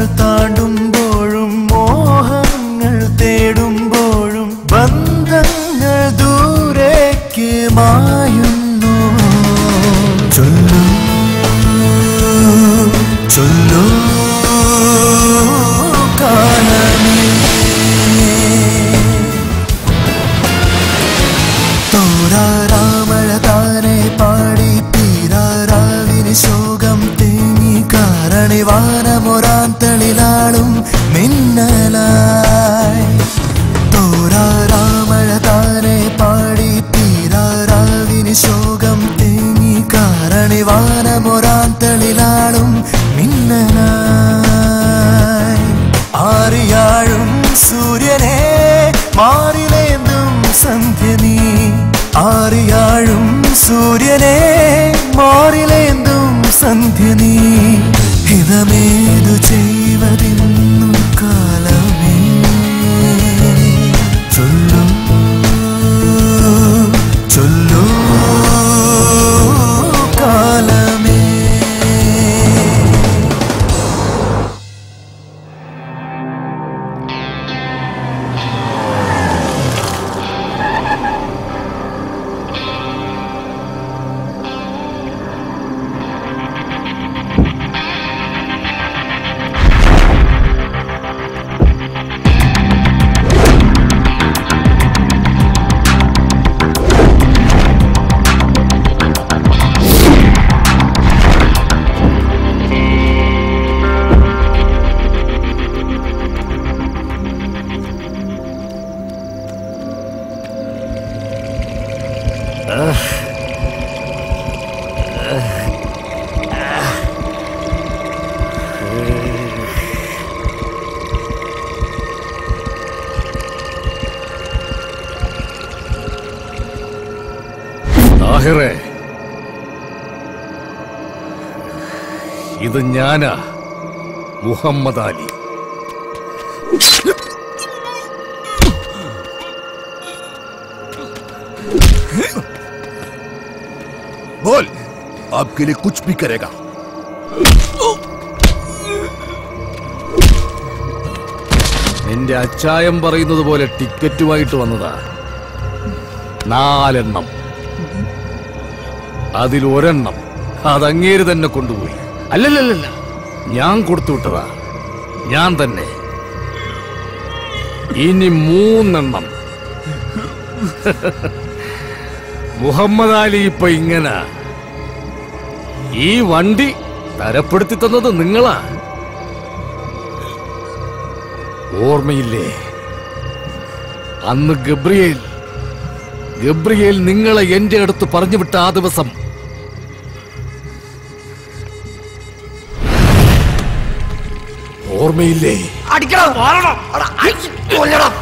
താണ്ടുമ്പോഴും മോഹങ്ങൾ തേടുമ്പോഴും ബന്ധങ്ങൾ മായുന്നു ചൊല്ലൂ ചൊല്ലൂ കാലമേ തോരാരാമഴ താനെ പാടി തീരാറാവിന് ശോകം തേങ്ങി കാരണി വാനമൊരാൻ തെളിലാളും മിന്നലായി തോരാരാമഴ താനെ പാടി തീരാറാവിന് ശോകം തേങ്ങി കാരണി വാനമൊരാൻ തെളിലാളും മിന്നലായി ആറിയാഴും സൂര്യനെ മാറിലേന്തും സന്ധ്യ നീ ആറിയാഴും സൂര്യനെ മാറിലേന്തും സന്ധ്യ നീ ഹിതമേതു ചെയ്വതിന്നു കാലമേ ചൊല്ലു ചൊല്ലു കാലമേ താഹിറേ ഇത് ഞാനാ മുഹമ്മദ് അലി बोल आपके लिए कुछ भी करेगा നിന്റെ അച്ചായം പറയുന്നത് പോലെ ടിക്കറ്റുമായിട്ട് വന്നതാ നാലെണ്ണം അതിൽ ഒരെണ്ണം അതങ്ങേര് തന്നെ കൊണ്ടുപോയി അല്ലല്ലല്ല ഞാൻ കൊടുത്തു വിട്ടതാ ഞാൻ തന്നെ ഇനി മൂന്നെണ്ണം മുഹമ്മദ് അലി ഇപ്പൊ ഇങ്ങനെ ഈ വണ്ടി തരപ്പെടുത്തി തന്നത് നിങ്ങളാ ഓർമ്മയില്ലേ അന്ന് ഗബ്രിയേൽ ഗബ്രിയേൽ നിങ്ങളെ എന്റെ അടുത്ത് പറഞ്ഞു വിട്ട ആ ദിവസം ഓർമ്മയില്ലേ അടിക്കണം മാറണം കൊല്ലണം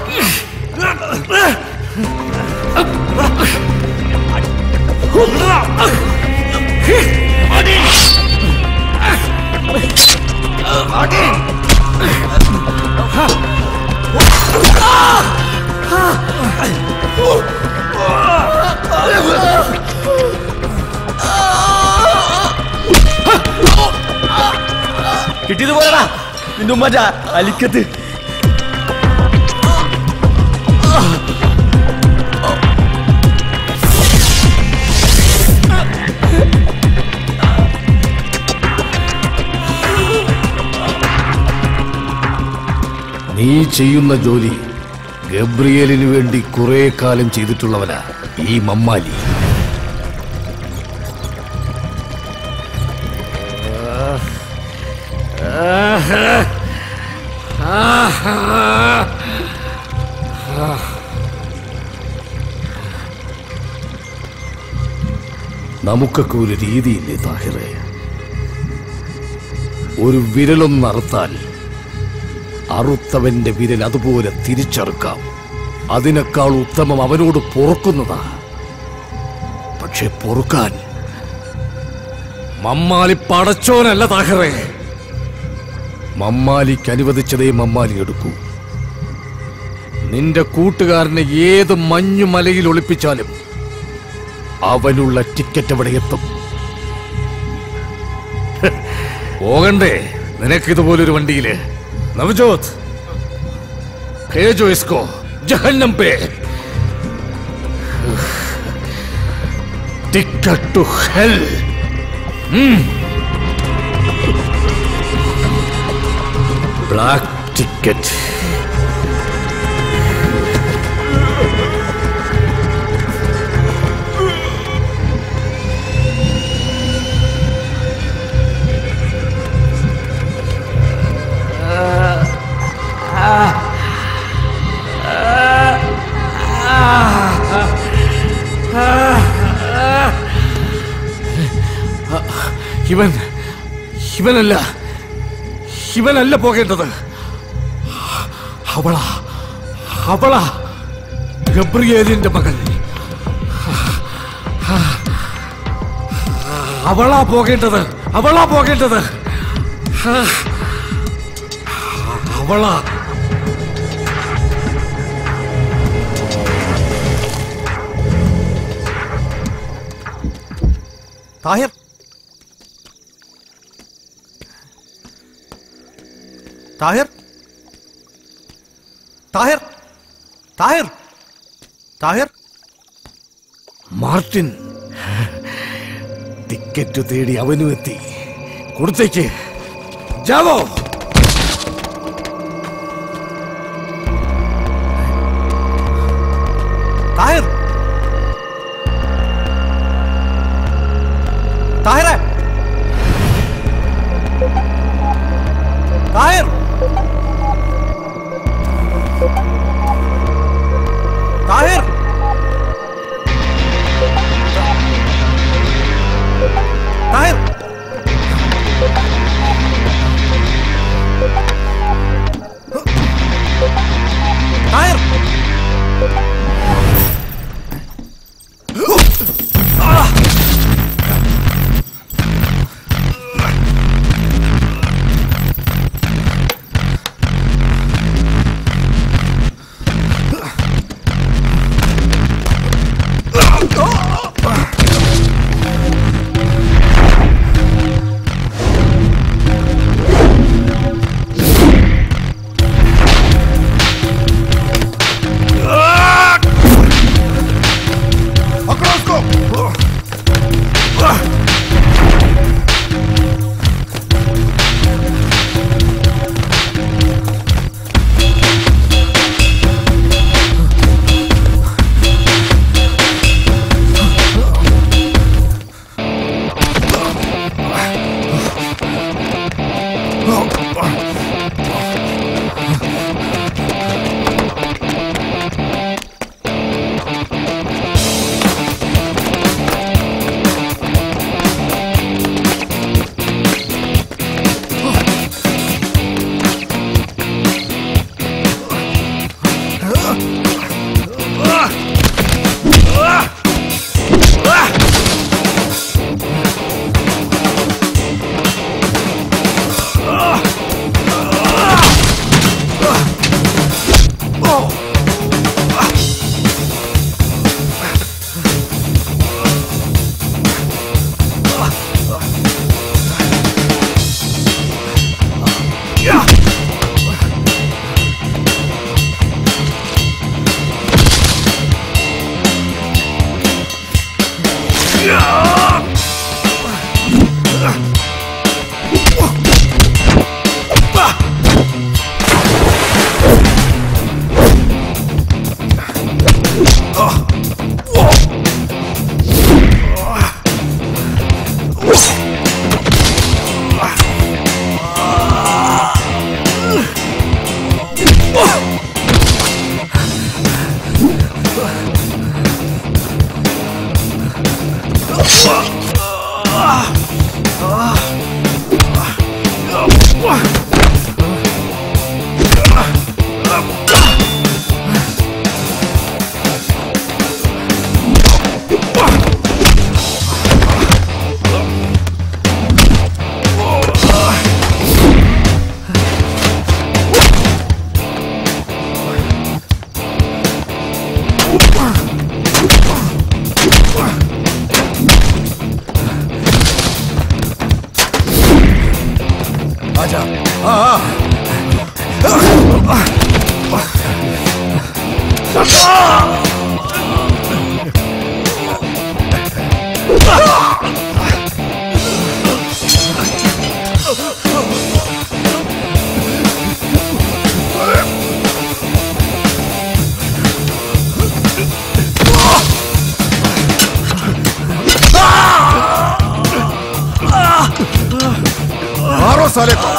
കിട്ടിയത് പോലെടാ നിന്റെ ഉമ്മ അലിക്കത്ത് നീ ചെയ്യുന്ന ജോലി ഗബ്രിയേലിന് വേണ്ടി കുറെ കാലം ചെയ്തിട്ടുള്ളവനാ ഈ മമ്മാലി നമുക്കൊക്കെ ഒരു രീതിയില്ലേ താഹിറേ ഒരു വിരലൊന്ന് അറുത്താൽ അറുത്തവന്റെ വിരൽ അതുപോലെ തിരിച്ചറുക്കാം അതിനേക്കാൾ ഉത്തമം അവനോട് പൊറുക്കുന്നതാ പക്ഷെ പൊറുക്കാൻ മമ്മാലി പടച്ചോനല്ല താഹറേ മമ്മാലിക്ക് അനുവദിച്ചതേ മമ്മാലി എടുക്കൂ നിന്റെ കൂട്ടുകാരനെ ഏത് മഞ്ഞുമലയിൽ ഒളിപ്പിച്ചാലും അവനുള്ള ടിക്കറ്റ് അവിടെ എത്തും പോകണ്ടേ നിനക്കിതുപോലൊരു വണ്ടിയില് നവജോത് भेजो इसको जहन्नम पे ticket to hell black ticket ഇവൻ ഇവനല്ല ഇവനല്ല പോകേണ്ടത് അവളാ അവളാ ഗബ്രിയേലിന്റെ മകൾ അവളാ പോകേണ്ടത് അവളാ പോകേണ്ടത് അവളാ താഹിർ താഹിർ താഹിർ താഹിർ താഹിർ മാർട്ടിൻ ടിക്കറ്റ് തേടി അവനും എത്തി കൊടുത്തേക്ക് ജാവോ താഹിർ താഹിറെ താഹിർ താഹിർ താഹിർ താഹിർ आजा हाँ मारो साले को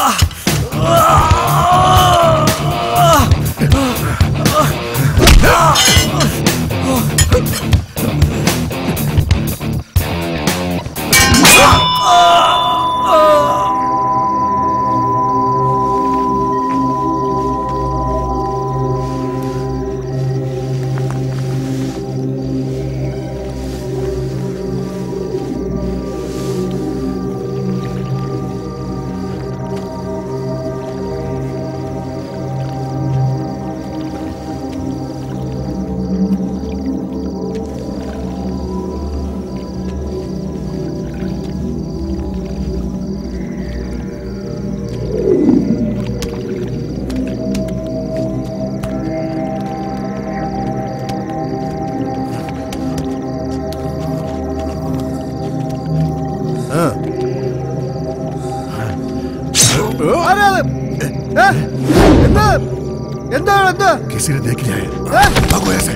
എന്താ എന്താ എന്താ किसी ने देख लिया है भागो ऐसे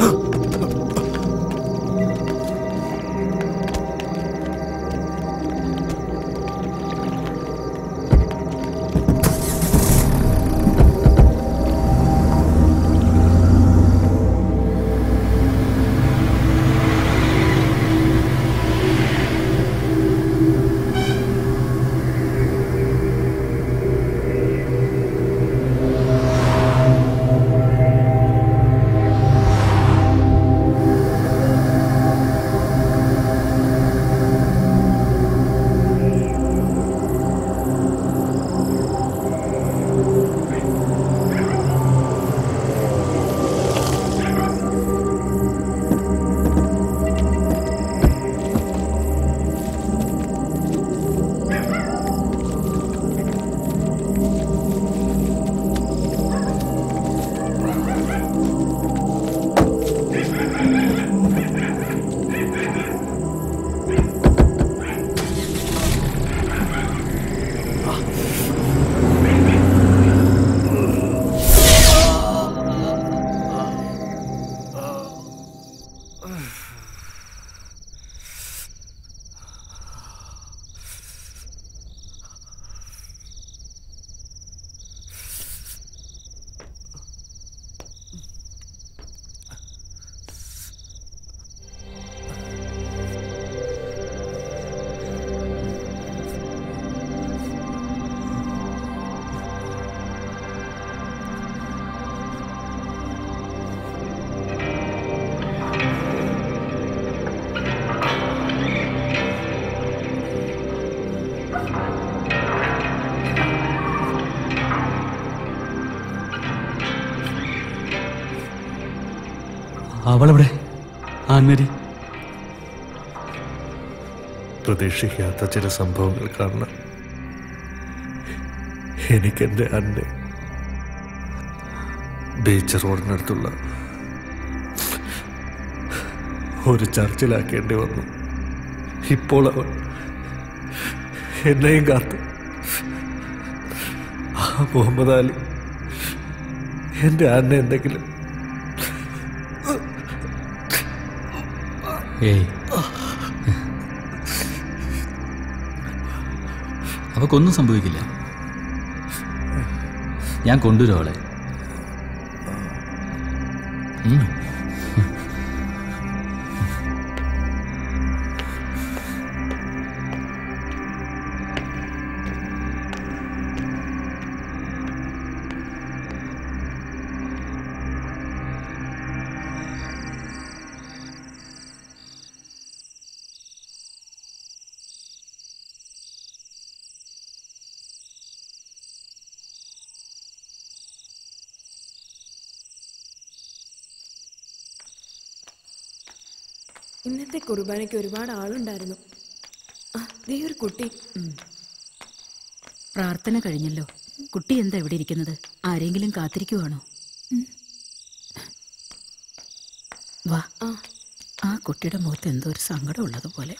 അവളെവിടെ ആൻമേരി പ്രതീക്ഷിക്കാത്ത ചില സംഭവങ്ങൾ കാരണം എനിക്കെൻ്റെ അന്നെ ബീച്ച് റോഡിനടുത്തുള്ള ഒരു ചർച്ചിലാക്കേണ്ടി വന്നു ഇപ്പോൾ അവൻ എന്നെയും കാത്ത് ആ മുഹമ്മദ് അലി എൻ്റെ അന്ന എന്തെങ്കിലും ഏയ് അവക്കൊന്നും സംഭവിക്കില്ല ഞാൻ കൊണ്ടുവരും അവളെ ഉം. ഇന്നത്തെ കുർബാനയ്ക്ക് ഒരുപാട് ആളുണ്ടായിരുന്നു ആ, ദേ ഒരു കുട്ടി പ്രാർത്ഥന കഴിഞ്ഞല്ലോ കുട്ടി എന്താ ഇവിടെ ഇരിക്കുന്നത് ആരെങ്കിലും കാത്തിരിക്കുവാണോ വാ ആ കുട്ടിയുടെ മുഖത്ത് എന്തോ ഒരു സങ്കടം ഉള്ളതുപോലെ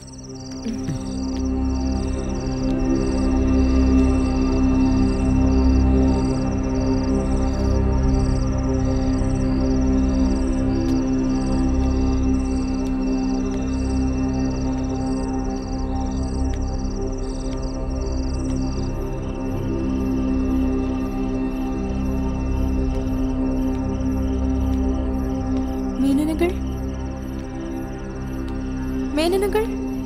മേനനകൾ മേനനകൾ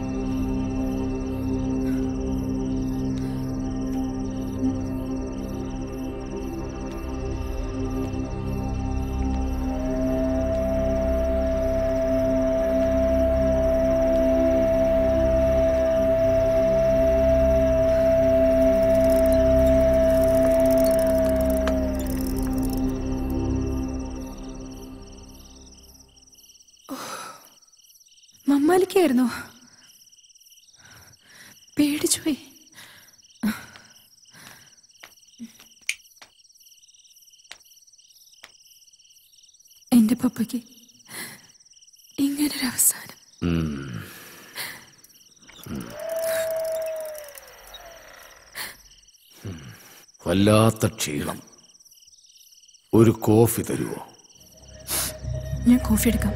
മമ്മാലിക്കായിരുന്നോ പേടിച്ചുപോയി എന്റെ പപ്പയ്ക്ക് ഇങ്ങനൊരു അവസാനം വല്ലാത്ത ക്ഷീണം ഒരു കോഫി തരുമോ ഞാൻ കോഫി എടുക്കാം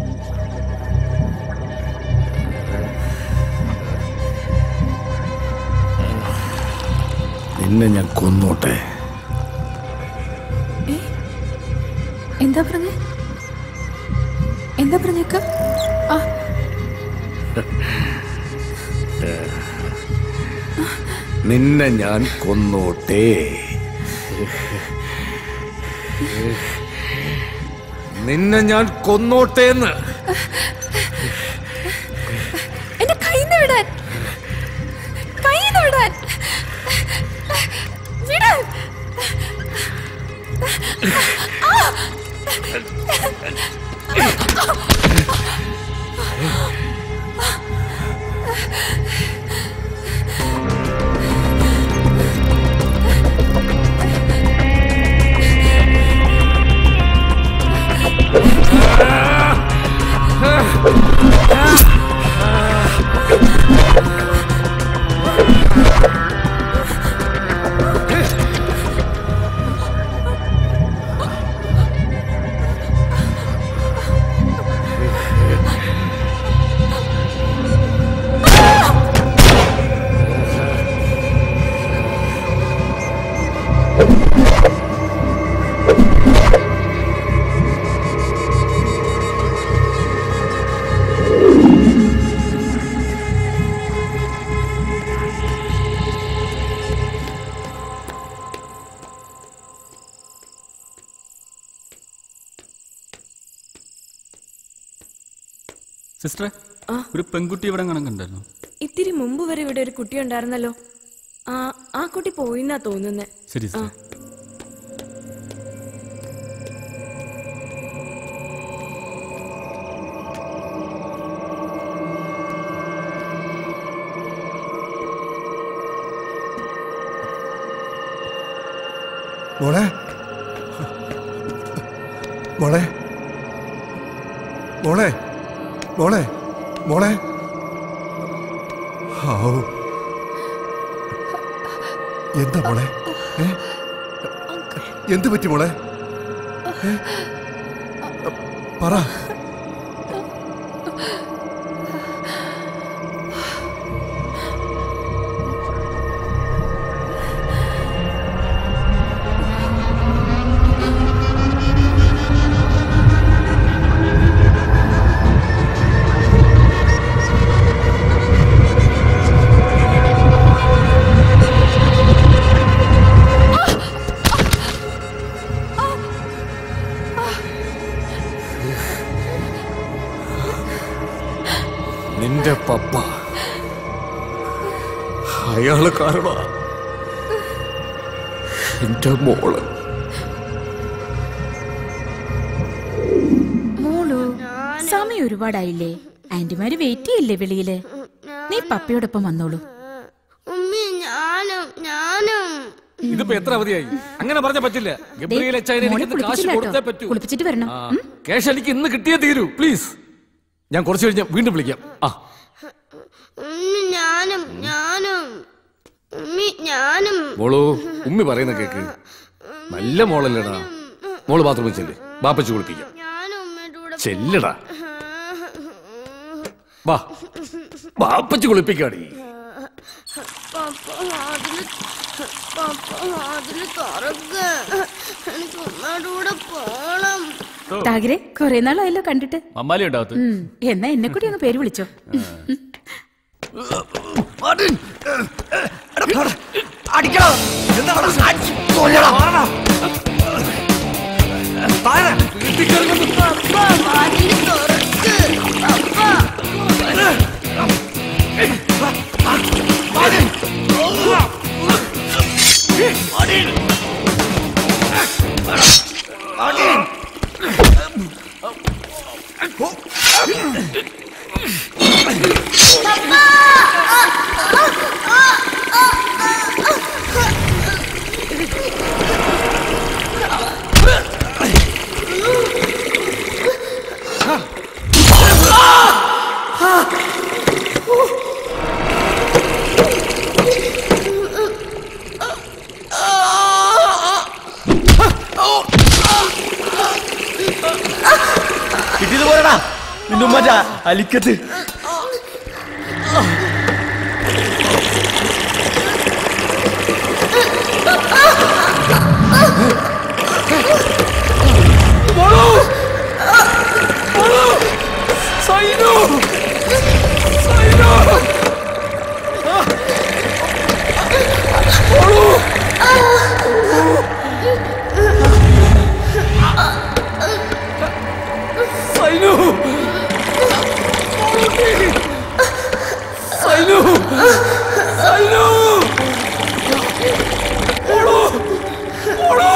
നിന്നെ ഞാൻ കൊന്നോട്ടെ എന്താ പറഞ്ഞേ എന്താ പറഞ്ഞേക്ക ആ നിന്നെ ഞാൻ കൊന്നോട്ടെ നിന്നെ ഞാൻ കൊന്നോട്ടേന്ന് എന്റെ കയ്യിന്ന് വിടാൻ കയ്യിന്ന് വിടാൻ വിടാൻ ആ! സിസ്റ്ററെ ഒരു പെൺകുട്ടി ഇവിടെ കണക്കുണ്ടായിരുന്നു ഇത്തിരി മുമ്പ് വരെ ഇവിടെ ഒരു കുട്ടി ഉണ്ടായിരുന്നല്ലോ ആ ആ കുട്ടി പോയിന്നാ തോന്നുന്നേ ശരി ആ സിസ്റ്റർ മോളെ മോളെ മോളെ മോളെ മോളെ ഹാവൂ എന്താ മോളെ ഏ? എന്ത് പറ്റി മോളെ ഏ? പറ നിന്റെ പപ്പ അയാള് കാരണ എന്റെ മോള് മോളു സമയം ഒരുപാടായില്ലേ ആന്റിമാര് വെയിറ്റ് ചെയ്യില്ലേ വെളിയില് നീ പപ്പയോടൊപ്പം വന്നോളൂ ഉമ്മി ഞാനും ഞാനും ഇതിപ്പോ എത്ര അവധിയായി അങ്ങനെ പറഞ്ഞ പറ്റില്ല ഗബ്രിയേൽ അച്ചായനെ മോളെ എനിക്ക് ഇന്ന് കാശ് കുളിപ്പിച്ചില്ല കൊടുത്തേ കേട്ടോ. പറ്റൂ കുളിപ്പിച്ചിട്ട് വരണം ആ, ക്യാഷ് എനിക്ക് ഇന്ന് കിട്ടിയേ തീരൂ പ്ലീസ് ഞാൻ കുറച്ച് കഴിഞ്ഞ് വീണ്ടും വിളിക്കാം ആ ഉമ്മി ഞാനും ഞാനും ഉമ്മി ഞാനും മോളു ഉമ്മി പറയുന്ന കേക്ക് നല്ല മോളല്ലേടാ മോള് ബാത്റൂമിൽ ചെല്ല് ബാപ്പച്ച് കുളിപ്പിക്കാം ചെല്ലടാ വാ ബാപ്പച്ച് കുളിപ്പിക്കാടി പപ്പ വാതില് പപ്പ വാതില് തുറക്ക് എനിക്ക് ഉമ്മയുടെ കൂടെ പോണം താഗിരെ കുറെ നാളായല്ലോ കണ്ടിട്ട് മമ്മാലി ഉണ്ടാവത്ത് ഉം, എന്നാ എന്നെ കൂടി അങ്ങ് പേര് വിളിച്ചോ പപ്പ വാതില് തുറക്ക് പപ്പ കിട്ടിയത് പോരടാ നിന്റെ ഉമ്മറ്റ അലിക്കത്ത് സൈനു സൈനു സൈനു സൈനു സൈനു ഓടോ ഓടോ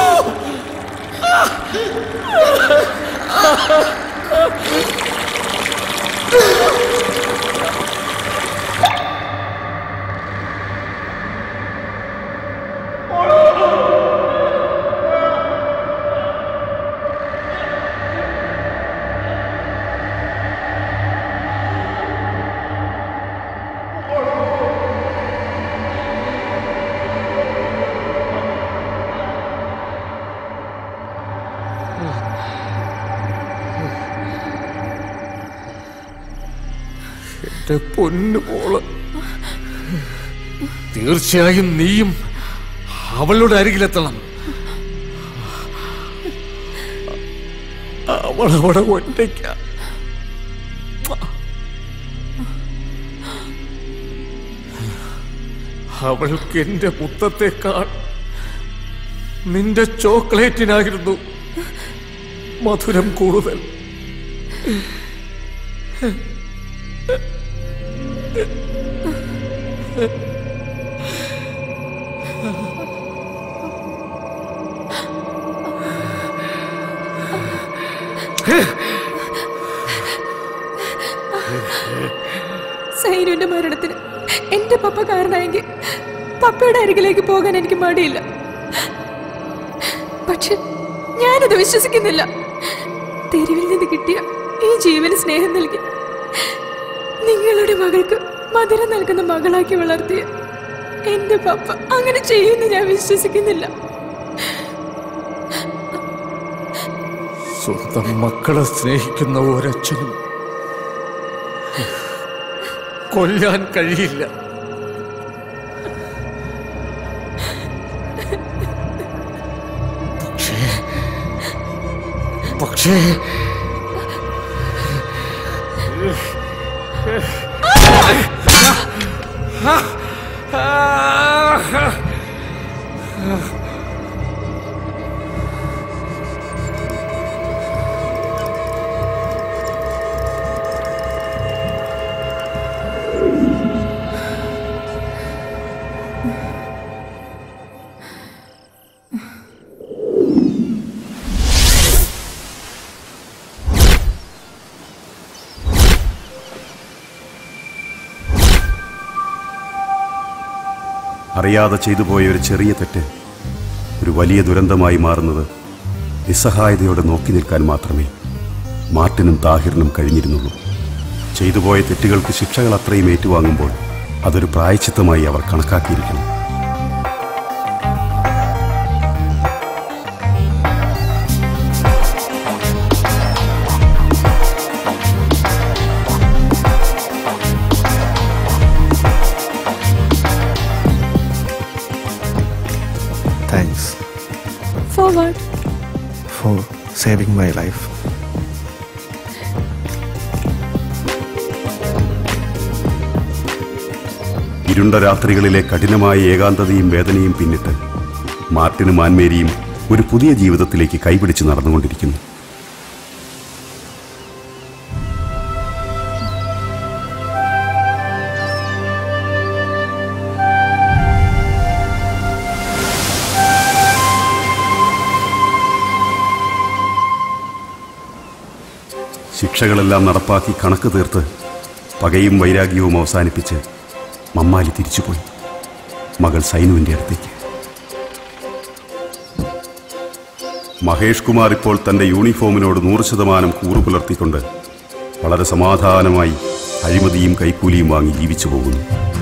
എന്റെ പൊന്നു മോള് തീർച്ചയായും നീയും അവളുടെ അരികിലെത്തണം അവളവിടെ ഒറ്റയ്ക്ക അവൾക്ക് എന്റെ മുത്തത്തേക്കാൾ നിന്റെ ചോക്ലേറ്റിനായിരുന്നു മധുരം കൂടുതൽ സൈനുവിന്റെ മരണത്തിന് എന്റെ പപ്പ കാരണമായെങ്കിൽ പപ്പയുടെ അരികിലേക്ക് പോകാൻ എനിക്ക് മടിയില്ല പക്ഷെ ഞാനത് വിശ്വസിക്കുന്നില്ല തെരുവിൽ നിന്ന് കിട്ടിയ ഈ ജീവന് സ്നേഹം നൽകി നിങ്ങളുടെ മകൾക്ക് മധുരം നൽകുന്ന മകളാക്കി വളർത്തിയ എന്റെ പപ്പ അങ്ങനെ ചെയ്യുമെന്ന് ഞാൻ വിശ്വസിക്കുന്നില്ല സ്വന്തം മക്കളെ സ്നേഹിക്കുന്ന ഒരച്ഛനും കൊല്ലാൻ കഴിയില്ല പക്ഷേ പക്ഷേ അറിയാതെ ചെയ്തു പോയ ഒരു ചെറിയ തെറ്റ് ഒരു വലിയ ദുരന്തമായി മാറുന്നത് നിസ്സഹായതയോടെ നോക്കി നിൽക്കാൻ മാത്രമേ മാർട്ടിനും താഹിറിനും കഴിഞ്ഞിരുന്നുള്ളൂ ചെയ്തുപോയ തെറ്റുകൾക്ക് ശിക്ഷകൾ അത്രയും ഏറ്റുവാങ്ങുമ്പോൾ അതൊരു പ്രായച്ചിത്തമായി അവർ കണക്കാക്കിയിരിക്കണം thanks forward for saving my life ഇരുണ്ട രാത്രികളിലെ കഠിനമായ ഏകാന്തതയും വേദനയും പിന്നിട്ട് മാർട്ടിനും മാൻമേരിയും ഒരു പുതിയ ജീവിതത്തിലേക്ക് കൈപിടിച്ച് നടന്നുകൊണ്ടിരിക്കുന്നു ശിക്ഷകളെല്ലാം നടപ്പാക്കി കണക്ക് തീർത്ത് പകയും വൈരാഗ്യവും അവസാനിപ്പിച്ച് മമ്മാലി തിരിച്ചുപോയി മകൾ സൈനുവിൻ്റെ അടുത്തേക്ക് മഹേഷ് കുമാർ ഇപ്പോൾ തൻ്റെ യൂണിഫോമിനോട് നൂറ് ശതമാനം കൂറു പുലർത്തിക്കൊണ്ട് വളരെ സമാധാനമായി അഴിമതിയും കൈക്കൂലിയും വാങ്ങി ജീവിച്ചു പോകുന്നു